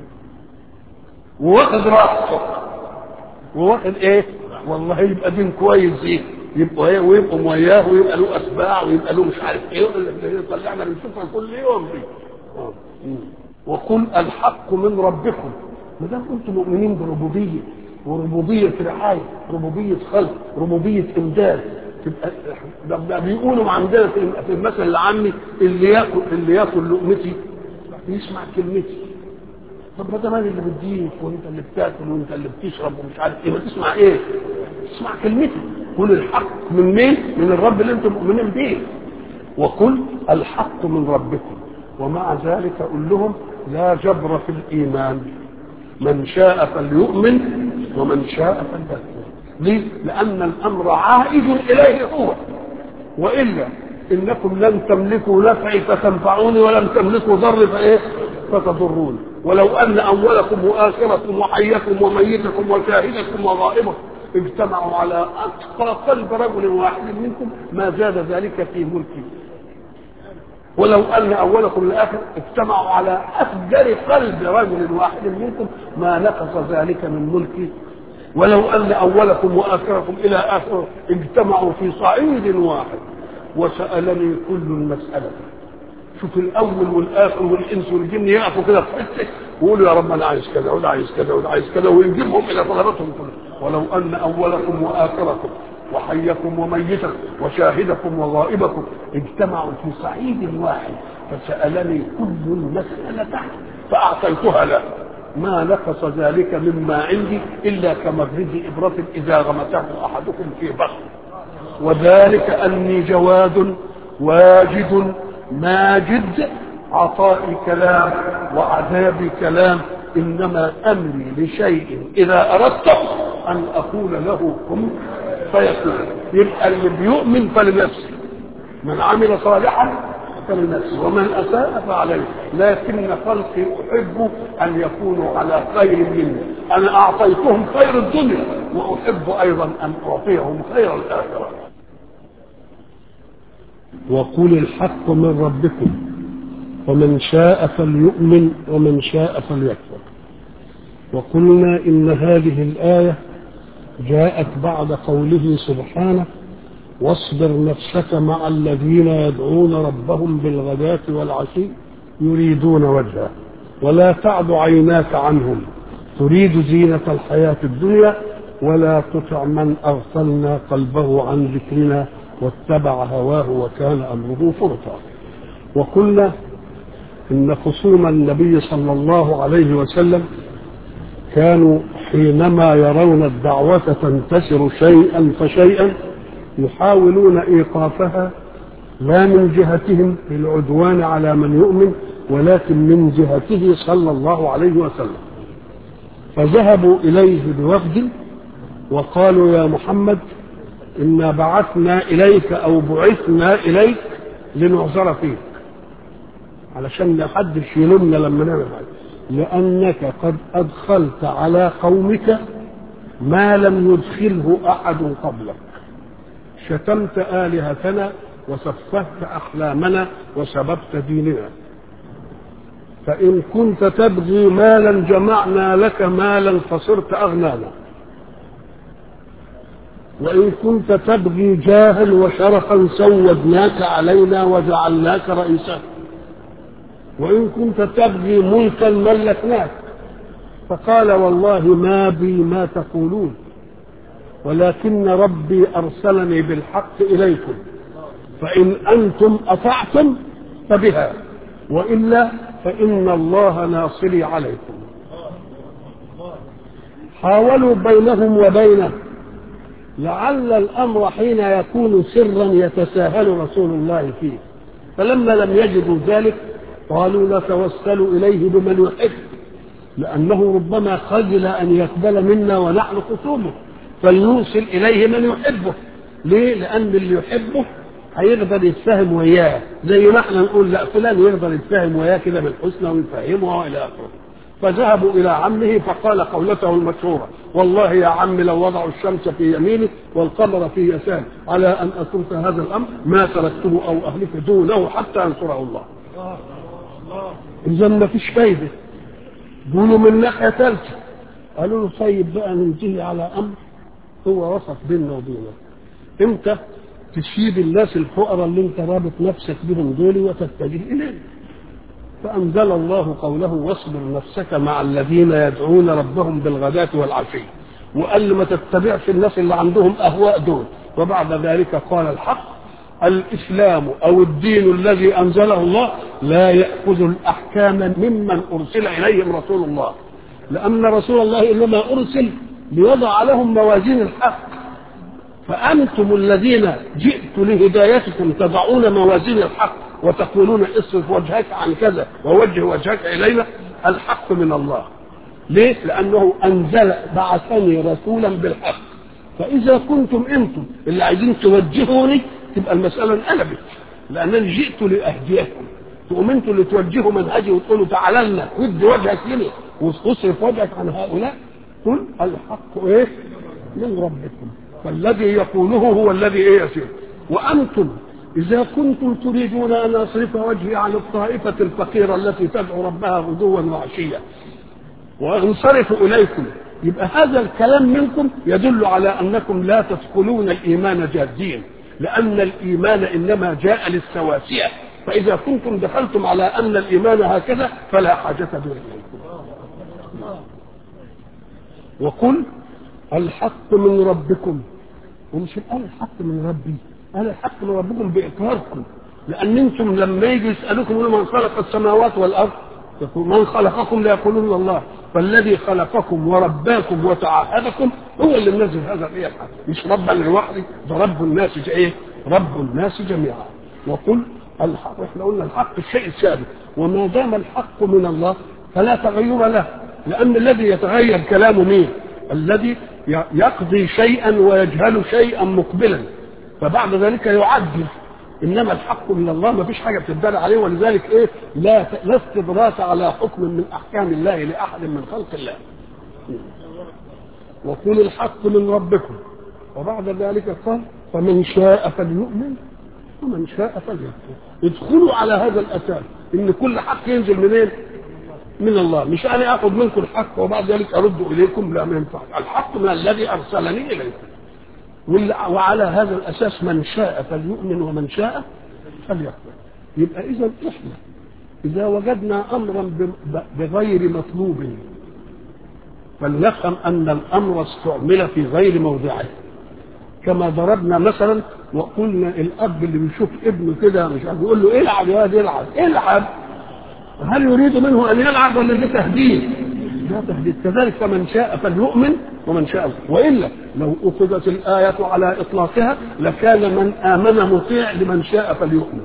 وواخد راسه وواخد ايه؟ والله يبقى دين كويس ايه؟ يبقوا ايه ويبقوا وياه ويبقى له اتباع ويبقى له مش عارف ايه اللي طلعنا بنشوفها كل يوم دي وقل الحق من ربكم ما دام انتم مؤمنين بربوبيه وربوبيه رعايه ربوبيه خلق ربوبيه امداد تبقى ده, ده بيقولوا عندنا في في المثل العامي اللي ياكل اللي ياكل لقمتي يسمع كلمتي طب ما دام انا اللي بديك وانت اللي بتاكل وانت اللي بتشرب ومش عارف ايه ما تسمع ايه؟ تسمع كلمتي قل الحق من مين؟ من الرب اللي انتم مؤمنين بيه وقل الحق من ربكم ومع ذلك قل لهم لا جبر في الايمان من شاء فليؤمن ومن شاء فليكفر ليه؟ لأن الأمر عائد إليه هو وإلا إنكم لن تملكوا نفعي فتنفعوني ولم تملكوا ضري فإيه؟ فتضروني ولو أن أولكم وآخركم وحيكم وميتكم وشاهدكم وغائبكم اجتمعوا على أتقى قلب رجل واحد منكم ما زاد ذلك في ملكي ولو ان اولكم لاخر اجتمعوا على افجر قلب رجل واحد منكم ما نقص ذلك من ملكي ولو ان اولكم واخركم الى اخره اجتمعوا في صعيد واحد وسالني كل المساله شوف الاول والاخر والانس والجن يقفوا كده في حته ويقولوا يا رب انا عايز كذا وده عايز كذا وده عايز كذا ويجيبهم الى طلباتهم كلها ولو ان اولكم واخركم وحيكم وميتكم وشاهدكم وغائبكم اجتمعوا في صعيد واحد فسألني كل مسألة فأعطيتها له ما نقص ذلك مما عندي إلا كمبرد إبرة إذا غمسه أحدكم في بحر وذلك أني جواد واجد ماجد عطائي كلام وعذابي كلام انما امري لشيء اذا اردته ان اقول له كن فيكون يبقى اللي بيؤمن فلنفسه من عمل صالحا فلنفسه ومن اساء فعليه لكن خلقي احب ان يكونوا على خير مني انا اعطيتهم خير الدنيا واحب ايضا ان اعطيهم خير الاخره وقل الحق من ربكم ومن شاء فليؤمن ومن شاء فليكفر وقلنا إن هذه الآية جاءت بعد قوله سبحانه واصبر نفسك مع الذين يدعون ربهم بالغداة والعشي يريدون وجهه ولا تعد عيناك عنهم تريد زينة الحياة الدنيا ولا تطع من أغفلنا قلبه عن ذكرنا واتبع هواه وكان أمره فرطا وقلنا إن خصوم النبي صلى الله عليه وسلم كانوا حينما يرون الدعوة تنتشر شيئا فشيئا يحاولون إيقافها لا من جهتهم بالعدوان على من يؤمن ولكن من جهته صلى الله عليه وسلم فذهبوا إليه بوفد وقالوا يا محمد إنا بعثنا إليك أو بعثنا إليك لنعذر فيك علشان ما حدش يلومنا لما نعمل حاجة لأنك قد أدخلت على قومك ما لم يدخله أحد قبلك شتمت آلهتنا وسفهت أحلامنا وسببت ديننا فإن كنت تبغي مالا جمعنا لك مالا فصرت أغنانا وإن كنت تبغي جاها وشرفا سودناك علينا وجعلناك رئيسا وإن كنت تبغي ملكا ملكناك فقال والله ما بي ما تقولون ولكن ربي أرسلني بالحق إليكم فإن أنتم أطعتم فبها وإلا فإن الله ناصري عليكم حاولوا بينهم وبينه لعل الأمر حين يكون سرا يتساهل رسول الله فيه فلما لم يجدوا ذلك قالوا نتوسل إليه بمن يحب لأنه ربما خجل أن يقبل منا ونحن خصومه فلنوصل إليه من يحبه ليه؟ لأن اللي يحبه هيقدر يتفاهم وياه زي ما احنا نقول لا فلان يقدر يتفاهم وياه كده بالحسنى ويفهمه والى اخره فذهبوا الى عمه فقال قولته المشهوره والله يا عم لو وضعوا الشمس في يمينه والقمر في يساره على ان اترك هذا الامر ما تركته او اهلك دونه حتى ينصره الله اذا ما فيش فايده قولوا من ناحيه ثالثه قالوا له طيب بقى ننتهي على امر هو وسط بيننا وبينك امتى تسيب الناس الفقراء اللي انت رابط نفسك بهم دول وتتجه اليهم فأنزل الله قوله واصبر نفسك مع الذين يدعون ربهم بالغداة والعشي وقال ما تتبعش الناس اللي عندهم أهواء دول وبعد ذلك قال الحق الإسلام أو الدين الذي أنزله الله لا يأخذ الأحكام ممن أرسل إليهم رسول الله لأن رسول الله إنما أرسل ليضع لهم موازين الحق فأنتم الذين جئت لهدايتكم تضعون موازين الحق وتقولون اصرف وجهك عن كذا ووجه وجهك إلينا الحق من الله ليه؟ لأنه أنزل بعثني رسولا بالحق فإذا كنتم أنتم اللي عايزين توجهوني تبقى المسألة انقلبت لأنني جئت لأهديكم تقوم أنتم اللي توجهوا منهجي وتقولوا تعالى لنا ود وجهك لنا واصرف وجهك عن هؤلاء قل الحق إيه؟ من ربكم فالذي يقوله هو الذي ايه يسير وانتم اذا كنتم تريدون ان اصرف وجهي عن الطائفه الفقيره التي تدعو ربها غدوا وعشيا وانصرف اليكم يبقى هذا الكلام منكم يدل على انكم لا تدخلون الايمان جادين لان الايمان انما جاء للسواسيه فاذا كنتم دخلتم على ان الايمان هكذا فلا حاجه به اليكم وقل الحق من ربكم ومش قال الحق من ربي قال الحق من ربكم بإقراركم لأن أنتم لما يجي يسألوكم يقولوا من خلق السماوات والأرض يقول من خلقكم ليقولون الله فالذي خلقكم ورباكم وتعهدكم هو اللي منزل هذا الإيه الحق مش ربا لوحدي ده رب الناس ايه رب الناس جميعا وقل الحق احنا قلنا الحق الشيء الثابت وما دام الحق من الله فلا تغير له لان الذي يتغير كلامه مين الذي يقضي شيئا ويجهل شيئا مقبلا فبعد ذلك يعدل انما الحق من الله ما فيش حاجه بتدل عليه ولذلك ايه لا لا استدراس على حكم من احكام الله لاحد من خلق الله وقل الحق من ربكم وبعد ذلك قال فمن شاء فليؤمن ومن شاء فليكفر ادخلوا على هذا الاساس ان كل حق ينزل منين من الله مش انا اخذ منكم الحق وبعد ذلك ارد اليكم لا ما ينفعش الحق من الذي ارسلني اليكم وعلى هذا الاساس من شاء فليؤمن ومن شاء فليكفر يبقى اذا احنا اذا وجدنا امرا بغير مطلوب فلنفهم ان الامر استعمل في غير موضعه كما ضربنا مثلا وقلنا الاب اللي بيشوف ابنه كده مش عارف يقول له العب يا واد العب العب هل يريد منه ان يلعب ولا ده تهديد؟ ده تهديد كذلك فمن شاء فليؤمن ومن شاء والا لو اخذت الايه على اطلاقها لكان من امن مطيع لمن شاء فليؤمن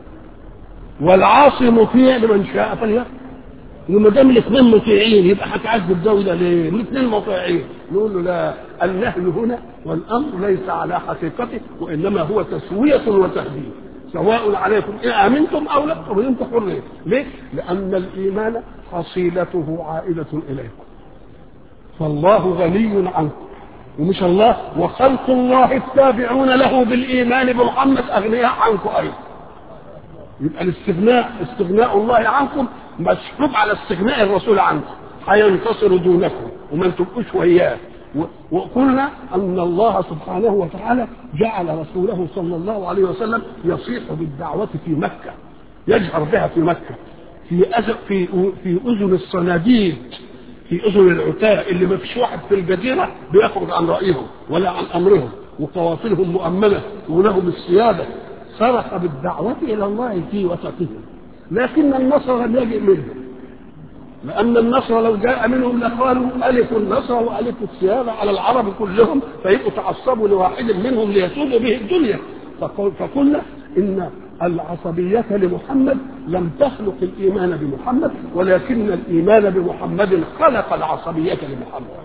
والعاصي مطيع لمن شاء فليكفر وما دام الاثنين مطيعين يبقى هتعذب ده وده ليه؟ الاثنين مطيعين نقول له لا النهي هنا والامر ليس على حقيقته وانما هو تسويه وتهديد سواء عليكم ان امنتم او لا طب انت حرين ليه؟ لان الايمان حصيلته عائده اليكم فالله غني عنكم ومش الله وخلق الله التابعون له بالايمان بمحمد اغنياء عنكم ايضا يبقى الاستغناء استغناء الله عنكم مسحوب على استغناء الرسول عنكم هينتصر دونكم وما تبقوش وياه وقلنا ان الله سبحانه وتعالى جعل رسوله صلى الله عليه وسلم يصيح بالدعوه في مكه يجهر بها في مكه في في في اذن الصناديد في اذن العتاة اللي ما فيش واحد في الجزيره بيخرج عن رايهم ولا عن امرهم وقوافلهم مؤمنه ولهم السياده صرخ بالدعوه الى الله في وسطهم لكن النصر لم يجئ منهم لأن النصر لو جاء منهم لقالوا ألف النصر وألف السيادة على العرب كلهم فيبقوا تعصبوا لواحد منهم ليسودوا به الدنيا فقلنا إن العصبية لمحمد لم تخلق الإيمان بمحمد ولكن الإيمان بمحمد خلق العصبية لمحمد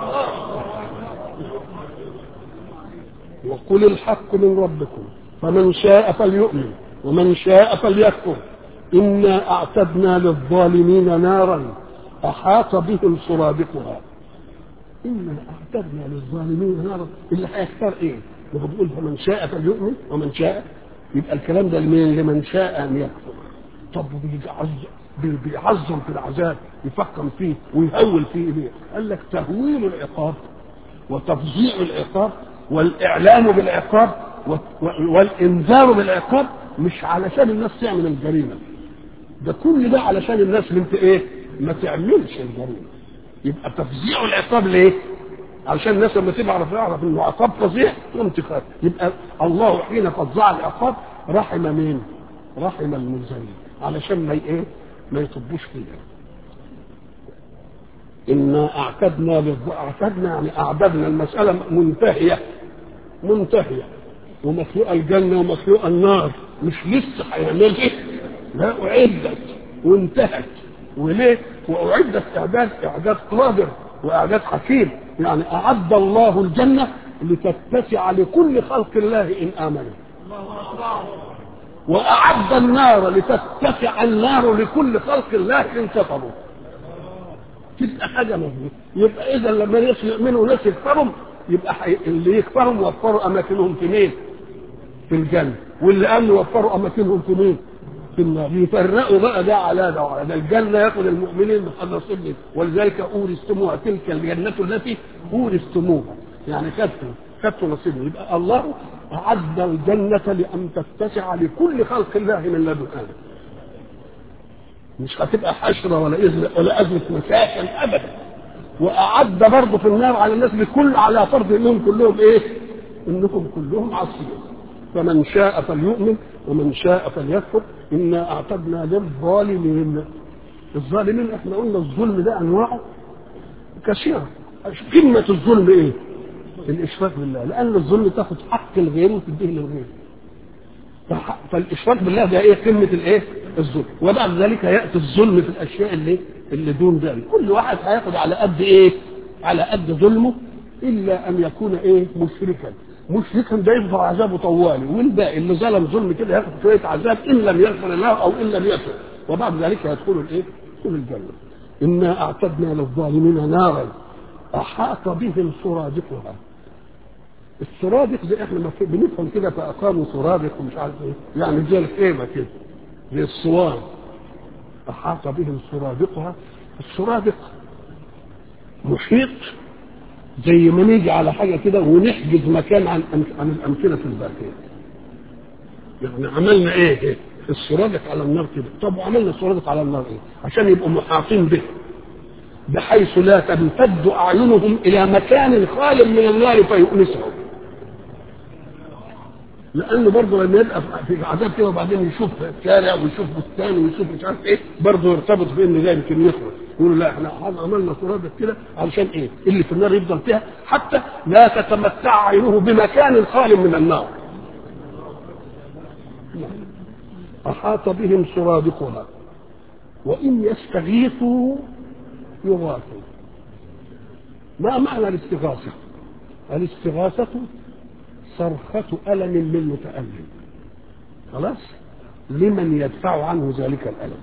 وقل الحق من ربكم فمن شاء فليؤمن ومن شاء فليكفر إنا أعتدنا للظالمين نارا أحاط بهم سرادقها إنا أعتدنا للظالمين نارا اللي هيختار إيه؟ هو بيقول فمن شاء فليؤمن ومن شاء يبقى الكلام ده لمين؟ لمن شاء أن يكفر طب بيعظم بيعظم في العذاب يفكر فيه ويهول فيه ليه؟ قال لك تهويل العقاب وتفظيع العقاب والإعلام بالعقاب والإنذار بالعقاب مش علشان الناس تعمل الجريمة ده كل ده علشان الناس بنت ايه ما تعملش الجريمه يبقى تفظيع العقاب ليه علشان الناس لما تعرف يعرف انه عقاب فظيع تقوم تخاف يبقى الله حين فظع العقاب رحم مين رحم المنزلين علشان ما ايه ما يطبوش فيها إنا أعتدنا للض... أعتدنا يعني أعددنا المسألة منتهية منتهية ومخلوق الجنة ومخلوق النار مش لسه هيعملها لا أعدت وانتهت وليه؟ وأعدت إعداد إعداد قادر وإعداد حكيم يعني أعد الله الجنة لتتسع لكل خلق الله إن آمنوا وأعد النار لتتسع النار لكل خلق الله إن كفروا تبقى حاجة مهمة يبقى إذا لما ناس يؤمنوا ناس يكفرهم يبقى حي... اللي يكفرهم وفروا أماكنهم في مين؟ في الجنة واللي آمنوا وفروا أماكنهم في مين؟ في النار يفرقوا بقى ده على ده وعلى ده الجنة ياخد المؤمنين مخلصين ولذلك أورثتموها تلك الجنة التي أورثتموها يعني خدتوا خدتوا نصيبهم يبقى الله أعد الجنة لأن تتسع لكل خلق الله من لدن آدم مش هتبقى حشرة ولا إذن ولا أزمة مساكن أبدا وأعد برضه في النار على الناس بكل على فرض إنهم كلهم إيه؟ إنكم كلهم عصيين فمن شاء فليؤمن ومن شاء فليكفر إنا أعتدنا للظالمين الظالمين احنا قلنا الظلم ده أنواعه كثيرة قمة الظلم إيه؟ الإشراك بالله لأن الظلم تاخد حق الغير وتديه للغير فح- فالاشراك بالله ده ايه قمه الايه الظلم وبعد ذلك ياتي الظلم في الاشياء اللي اللي دون ذلك كل واحد هياخد على قد ايه على قد ظلمه الا ان يكون ايه مشركا مشركا ده يدفع عذابه طوالي والباقي اللي ظلم ظلم كده ياخد شويه عذاب ان لم يغفر الله او ان لم يتب وبعد ذلك يدخل الايه يدخل الجنه انا اعتدنا للظالمين نارا احاط بهم سرادقها السرادق ده احنا ما في- بنفهم كده فاقاموا سرادق ومش عارف ايه يعني زي الخيمه كده زي الصوان احاط بهم سرادقها السرادق محيط زي ما نيجي على حاجه كده ونحجز مكان عن عن الامثله الباقيه يعني عملنا ايه إيه؟ السرادق على النار كده طب وعملنا السرادق على النار ايه عشان يبقوا محاطين به بحيث لا تمتد اعينهم الى مكان خال من النار فيؤنسهم لانه برضه لما يبقى في عذاب كده وبعدين يشوف شارع ويشوف بستان ويشوف مش عارف ايه برضه يرتبط بان ده يمكن يخرج يقول لا احنا عملنا سرادق كده علشان ايه؟ اللي في النار يفضل فيها حتى لا تتمتع عينه بمكان خال من النار. احاط بهم سرادقها وان يستغيثوا يغاثوا. ما معنى الاستغاثه؟ الاستغاثه صرخة ألم للمتألم خلاص لمن يدفع عنه ذلك الألم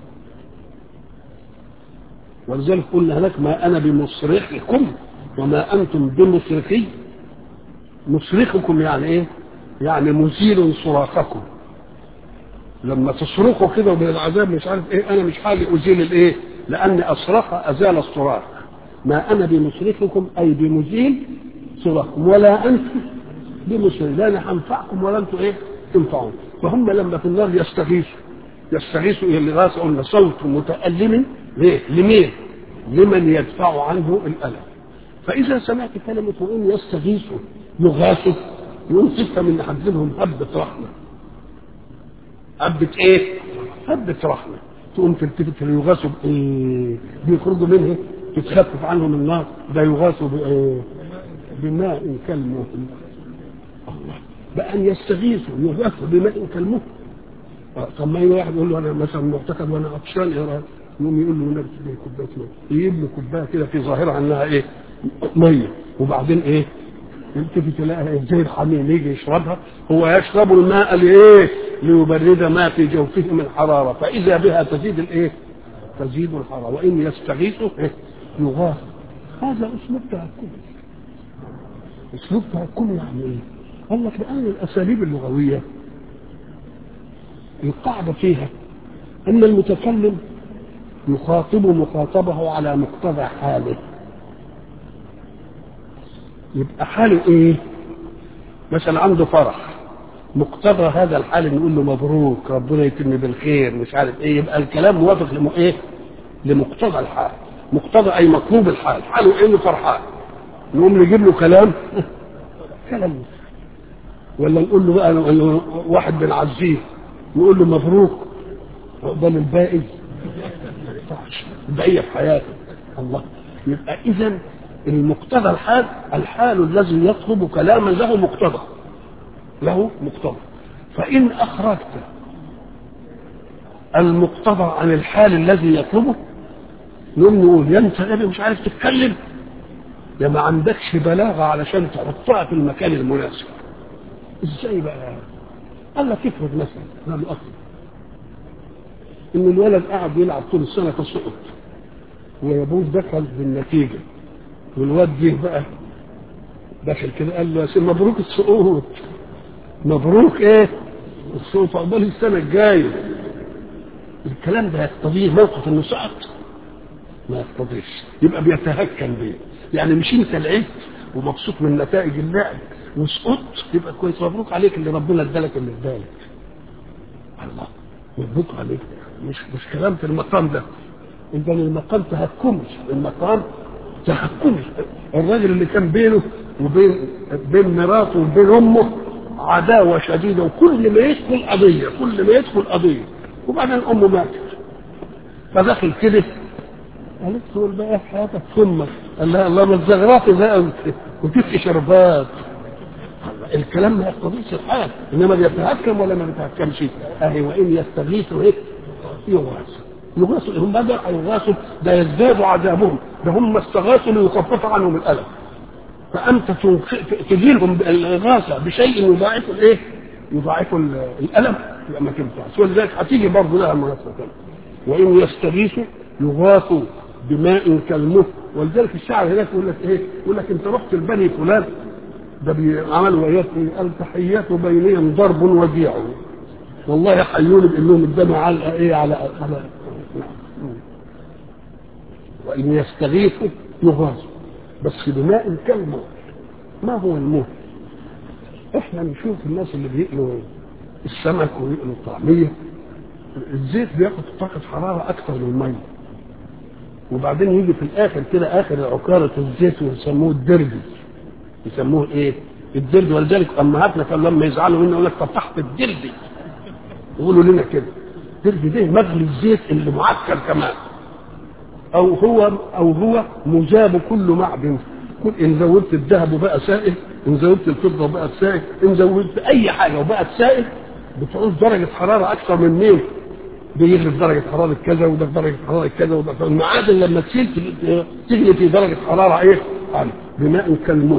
ولذلك قلنا هناك ما أنا بمصرخكم وما أنتم بمصرخي مصرخكم يعني إيه؟ يعني مزيل صراخكم لما تصرخوا كده وبالعذاب مش عارف ايه انا مش حاجه ازيل الايه لان اصرخ ازال الصراخ ما انا بمصرخكم اي بمزيل صراخكم ولا انتم بمسلم لا انا هنفعكم ولا انتم ايه تنفعون فهم لما في النار يستغيثوا يستغيثوا الى الغاث قلنا صوت متألم ليه؟ لمين؟ لمن يدفع عنه الألم فإذا سمعت كلمة وإن يستغيثوا يغاثوا يقوم تفهم إن حدلهم هبة رحمة هبة إيه؟ هبة رحمة تقوم تلتفت يغاثوا بإيه؟ بيخرجوا منه تتخفف عنهم النار ده يغاثوا بإيه؟ بماء كالمهل الله بأن يستغيثوا يغاثوا بماء كالمهل آه، طب ما يجي واحد يقول له انا مثلا معتقد وانا عطشان ايه رايك؟ يقوم يقول له نفس لي كوبايه ميه يجيب له كوبايه كده في ظاهرها انها ايه؟ ميه وبعدين ايه؟ يلتفت يلاقيها إيه؟ زي الحميم يجي يشربها هو يشرب الماء لايه؟ ليبرد ما في جوفه من حراره فاذا بها تزيد الايه؟ تزيد الحراره وان يستغيثوا إيه؟ يغاث هذا اسلوب تهكم اسلوب تهكم يعني ايه؟ قال لك لان الاساليب اللغويه القاعدة فيها أن المتكلم يخاطب مخاطبه على مقتضى حاله يبقى حاله إيه؟ مثلا عنده فرح مقتضى هذا الحال نقول له مبروك ربنا يتم بالخير مش عارف ايه يبقى الكلام موافق لم ايه؟ لمقتضى الحال مقتضى اي مطلوب الحال حاله ايه انه فرحان نقوم نجيب له كلام كلام ولا نقول له بقى إنه واحد بنعزيه نقول له مبروك عقبال الباقي البقيه في حياته الله يبقى اذا المقتضى الحال الحال الذي يطلب كلاما له مقتضى له مقتضى فان اخرجت المقتضى عن الحال الذي يطلبه نقوم نقول يا انت غبي مش عارف تتكلم يا ما عندكش بلاغه علشان تحطها في المكان المناسب ازاي بقى قال لك افرض مثلا انا الاصل ان الولد قاعد يلعب طول السنه فسقط وابوه دخل بالنتيجه والواد جه بقى دخل كده قال له يا سيدي مبروك السقوط مبروك ايه السقوط عقبال السنه الجايه الكلام ده يقتضيه موقف انه سقط ما يقتضيش يبقى بيتهكم بيه يعني مش انت لعبت ومبسوط من نتائج اللعب وسقطت يبقى كويس مبروك عليك اللي ربنا ادالك اللي ادالك الله مبروك عليك مش مش كلام في المقام ده اذا المقام تهكمي المقام تهكمي الراجل اللي كان بينه وبين بين مراته وبين امه عداوه شديده وكل ما يدخل قضيه كل ما يدخل قضيه وبعدين امه ماتت فدخل كده قالت له بقى في حياتك ثم قال لها الله ما تزغرطي بقى وتبقي شربات الكلام ما يقتضيش الحال انما بيتهكم ولا ما بيتهكمش اهي وان يستغيثوا ايه يغاثوا يغاثوا هم ماذا يغاثوا ده يزداد عذابهم ده هم استغاثوا ليخفف عنهم الالم فانت تجيلهم بالاغاثه بشيء يضاعف الايه؟ يضاعف الالم يبقى ما تنفعش ولذلك هتيجي برضه لها مناسبه وان يستغيثوا يغاثوا بماء كالمهل ولذلك الشعر هناك يقول لك ايه؟ يقول لك انت رحت لبني فلان ده بيعملوا ايات ايه؟ قال تحيات بينهم ضرب وجيع والله حيوني بان لهم ادانا علقه ايه على على وان يستغيثوا يغاثوا بس بماء كالمهل ما هو المهل؟ احنا نشوف الناس اللي بيقلوا السمك ويقلوا الطعميه الزيت بياخد طاقه حراره اكثر من الميه وبعدين يجي في الاخر كده اخر عكاره الزيت ويسموه الدردي يسموه ايه؟ الدردي ولذلك امهاتنا كانوا لما يزعلوا منه يقول لك طب تحت الدردي يقولوا لنا كده الدردي ده مغلي الزيت اللي معكر كمان او هو او هو مجاب كل معدن كل ان زودت الذهب وبقى سائل ان زودت الفضه وبقت سائل ان زودت اي حاجه وبقت سائل بتعوز درجه حراره اكثر من مين؟ بيغلي في درجه حراره كذا وده في درجه حراره كذا وده المعادن لما تسيل تغلي في درجه حراره ايه؟ عاليه بماء كالموت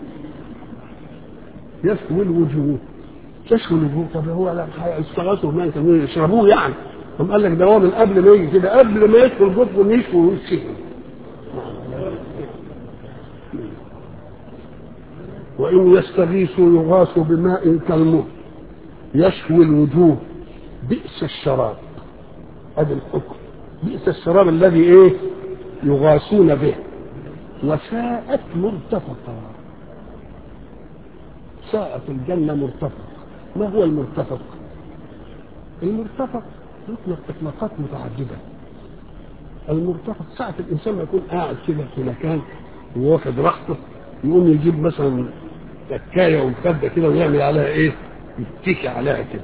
يسوي الوجوه تشوي الوجوه طب هو لا استغاثوا بماء كالموت يشربوه يعني هم قال لك ده هو من قبل ما يجي كده قبل ما يدخل الجثم يشوي ويشوي وإن يستغيثوا يغاثوا بماء كالمهل يشوي الوجوه بئس الشراب هذا الحكم بئس الشراب الذي ايه يغاثون به وساءت مرتفقا ساءت الجنة مرتفق ما هو المرتفق المرتفق يطلق اطلاقات متعددة المرتفق ساعة الإنسان ما يكون قاعد كده في مكان وواخد راحته يقوم يجيب مثلا تكايه ومخده كده ويعمل عليها ايه؟ يتكي عليها كده.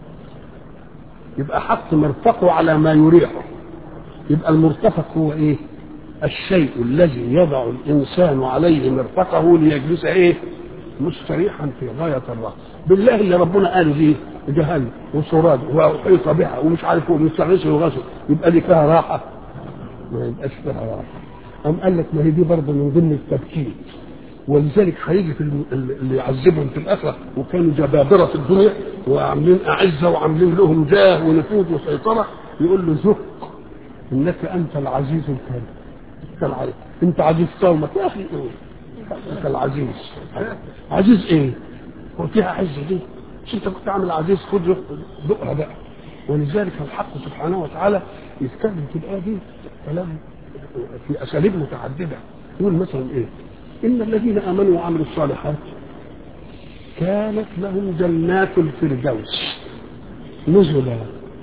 يبقى حط مرفقه على ما يريحه. يبقى المرتفق هو ايه؟ الشيء الذي يضع الانسان عليه مرفقه ليجلس ايه؟ مستريحا في غايه الراحه. بالله اللي ربنا قال فيه جهنم وصراد وحيط بها ومش عارف هو مستغيث وغسل يبقى دي فيها راحه؟ ما يبقاش فيها راحه. قام قال لك ما هي دي برضه من ضمن التبكير ولذلك هيجي في اللي يعذبهم في الاخره وكانوا جبابره في الدنيا وعاملين اعزه وعاملين لهم جاه ونفوذ وسيطره يقول له ذق انك انت العزيز الكريم انت العزيز انت عزيز قومك يا اخي ايه انت العزيز عزيز ايه؟ هو فيها عز دي مش انت كنت عامل عزيز خد ذقها بقى ولذلك الحق سبحانه وتعالى يتكلم في الايه دي كلام في اساليب متعدده يقول مثلا ايه؟ ان الذين امنوا وعملوا الصالحات كانت لهم جنات الفردوس نزلا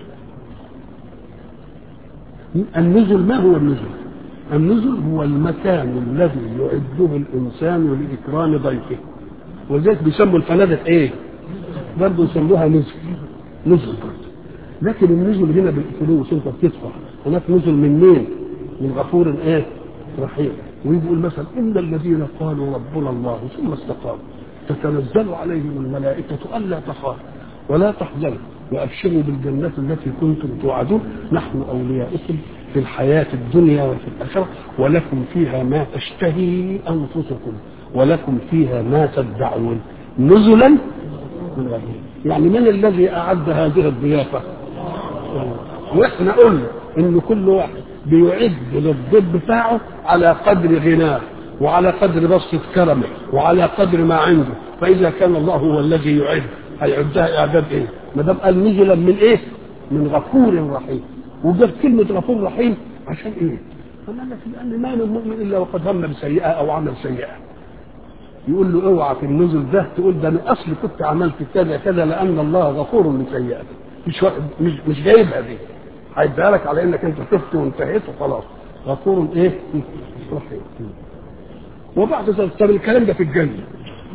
النزل ما هو النزل؟ النزل هو المكان الذي يعده الانسان لاكرام ضيفه ولذلك بيسموا الفنادق ايه؟ برضه يسموها نزل نزل برضه لكن النزل هنا بالفلوس انت بتدفع هناك نزل من مين؟ من غفور ايه؟ رحيم ويقول مثلا ان الذين قالوا ربنا الله ثم استقاموا تتنزل عليهم الملائكه الا تخافوا ولا تحزنوا وابشروا بالجنات التي كنتم توعدون نحن اولياؤكم في الحياه الدنيا وفي الاخره ولكم فيها ما تشتهي انفسكم ولكم فيها ما تدعون نزلا من غير يعني من الذي اعد هذه الضيافه؟ واحنا قلنا ان كل واحد بيعد للضد بتاعه على قدر غناه وعلى قدر بسطة كرمه وعلى قدر ما عنده فإذا كان الله هو الذي يعد هيعدها إعداد إيه؟ ما دام قال نزلا من إيه؟ من غفور رحيم وجاب كلمة غفور رحيم عشان إيه؟ قال لك لأن ما من مؤمن إلا وقد هم بسيئة أو عمل سيئة يقول له اوعى في النزل ده تقول ده انا اصلي كنت عملت كذا كذا لان الله غفور لسيئاتك مش واحد مش مش جايبها دي هيديها لك على انك انت تفت وانتهيت وخلاص غفور ايه؟ رحيم وبعد ذلك طب الكلام ده في الجنه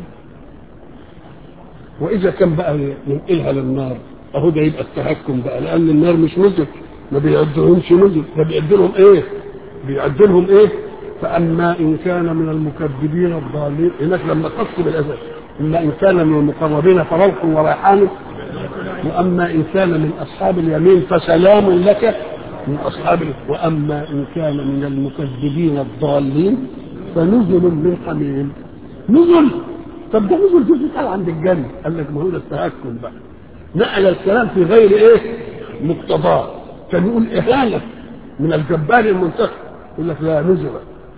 واذا كان بقى ينقلها للنار اهو ده يبقى التهكم بقى لان النار مش نزل ما بيعدلهمش نزل ده بيعدلهم ايه؟ بيعدلهم ايه؟ فاما ان كان من المكذبين الضالين هناك لما خص بالاساس اما ان كان من المقربين فروح وريحان واما ان كان من اصحاب اليمين فسلام لك من اصحاب ال- واما ان كان من المكذبين الضالين فنزل من حميم نزل طب ده نزل دي بتتقال عند الجنه قال لك ما هو ده التهكم بقى نقل الكلام في غير ايه مقتضاه كان يقول اهانه من الجبار المنتخب يقول لك لا نزل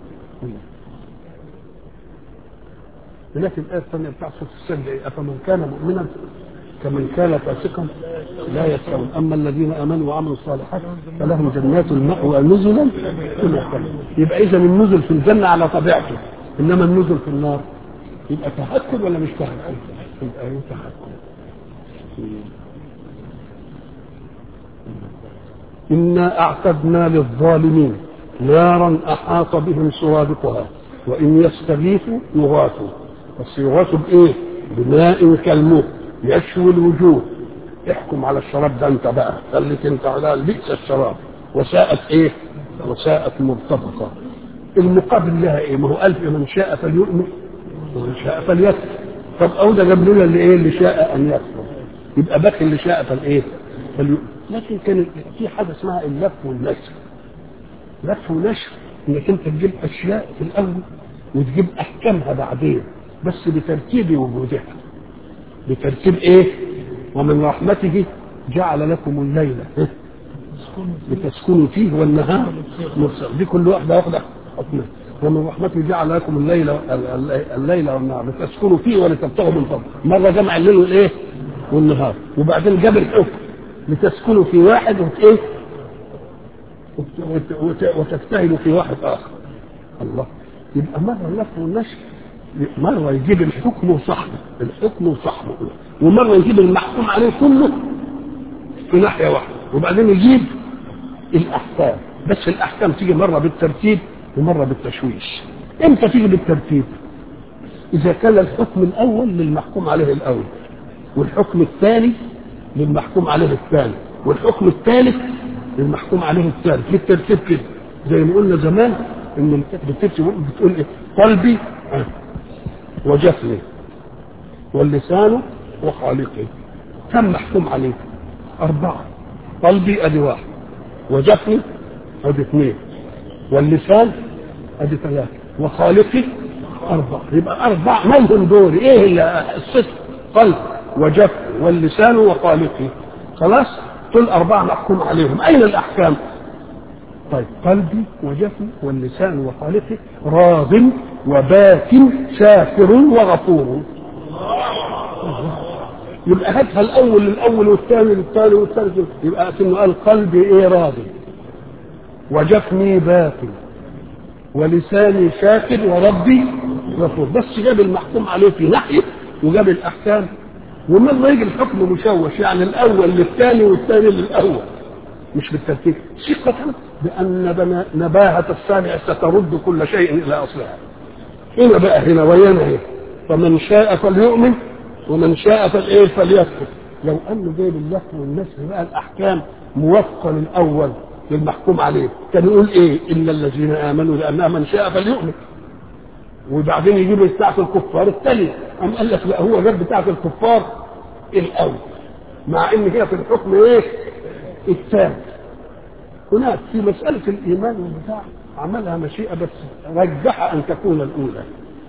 هناك الآية الثانية بتاع سورة السجدة إيه؟ أفمن كان مؤمنا كمن كان فاسقا لا يستوون أما الذين آمنوا وعملوا الصالحات فلهم جنات المأوى نزلا بما كانوا يبقى إذا النزل في الجنة على طبيعته إنما النزل في النار يبقى تهكم ولا مش تهكم؟ يبقى إيه تهكم إنا أعتدنا للظالمين نارا أحاط بهم سرادقها وإن يستغيثوا يغاثوا بس يغاثوا بإيه؟ بماء كالموت يشوي الوجوه احكم على الشراب ده انت بقى خليك انت على بئس الشراب وساءت ايه؟ وساءت مرتبطة المقابل لها ايه؟ ما هو ألف من شاء فليؤمن ومن شاء فليكفر طب أو ده جاب لنا اللي ايه؟ اللي شاء أن يكفر يبقى باقي اللي شاء فالايه؟ فليؤمن لكن كان في حاجة اسمها اللف والنشر لف ونشر انك انت تجيب اشياء في الاول وتجيب احكامها بعدين بس بترتيب وجودها بترتيب ايه ومن رحمته جعل لكم الليل إيه؟ لتسكنوا فيه والنهار مرسل دي كل واحده واحده حكمها ومن رحمته جعل لكم الليل الليل والنهار لتسكنوا فيه ولتبتغوا من فضله مره جمع الليل والايه والنهار وبعدين جاب الحكم لتسكنوا في واحد وت ايه وت- وت- وتجتهدوا في واحد اخر الله يبقى مره اللف والنشر مره يجيب الحكم وصاحبه الحكم وصاحبه ومره يجيب المحكوم عليه كله في ناحيه واحده وبعدين يجيب الاحكام بس الاحكام تيجي مره بالترتيب ومره بالتشويش امتى تيجي بالترتيب اذا كان الحكم الاول للمحكوم عليه الاول والحكم الثاني للمحكوم عليه الثاني والحكم الثالث للمحكوم عليه الثالث بالترتيب كده زي ما قلنا زمان ان بتكتب بتقول ايه قلبي آه، وجفني واللسان وخالقي كم محكوم عليه أربعة قلبي أدي واحد وجفني أدي اثنين واللسان أدي ثلاثة وخالقي أربعة يبقى أربع من هم دول إيه اللي- الصدق قلب وجفن واللسان وخالقي خلاص دول أربعة محكوم عليهم أين الأحكام؟ طيب قلبي وجفني واللسان وخالقي راض وباك شاكر وغفور يبقى هاتها الاول للاول والثاني للثاني والثالث يبقى اكنه قال قلبي ايه راضي وجفني باكي ولساني شاكر وربي غفور بس جاب المحكوم عليه في ناحيه وجاب الاحكام ومن يجي الحكم مشوش يعني الاول للثاني والثاني للاول مش بالترتيب ثقة بأن بنا- نباهة السامع سترد كل شيء إلى أصلها هنا بقى هنا ويانا هنا فمن شاء فليؤمن ومن شاء فالايه فليكفر لو انه جايب اللف والنسر بقى الاحكام موفقه للاول للمحكوم عليه كان يقول ايه الا الذين امنوا لانها من شاء فليؤمن وبعدين يجيب بتاعه الكفار الثانيه قام قال لك لا هو جاب بتاعه الكفار الاول مع ان هي في الحكم ايه الثاني هناك في مساله الايمان والبتاع عملها مشيئه بس رجح ان تكون الاولى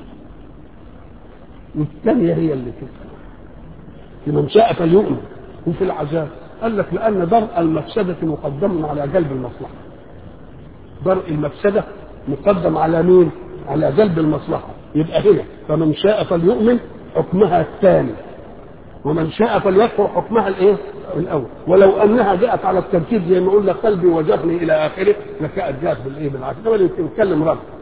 والثانية هي اللي تفهم لمن شاء فليؤمن وفي العذاب قال لك لأن درء المفسدة مقدم على جلب المصلحة درء المفسدة مقدم على مين؟ على جلب المصلحة يبقى هنا فمن شاء فليؤمن حكمها الثاني ومن شاء فليكفر حكمها الايه؟ الاول ولو انها جاءت على الترتيب زي ما قلنا قلبي وجهني الى اخره لكانت جاءت بالايه؟ بالعكس ده اللي بيتكلم رب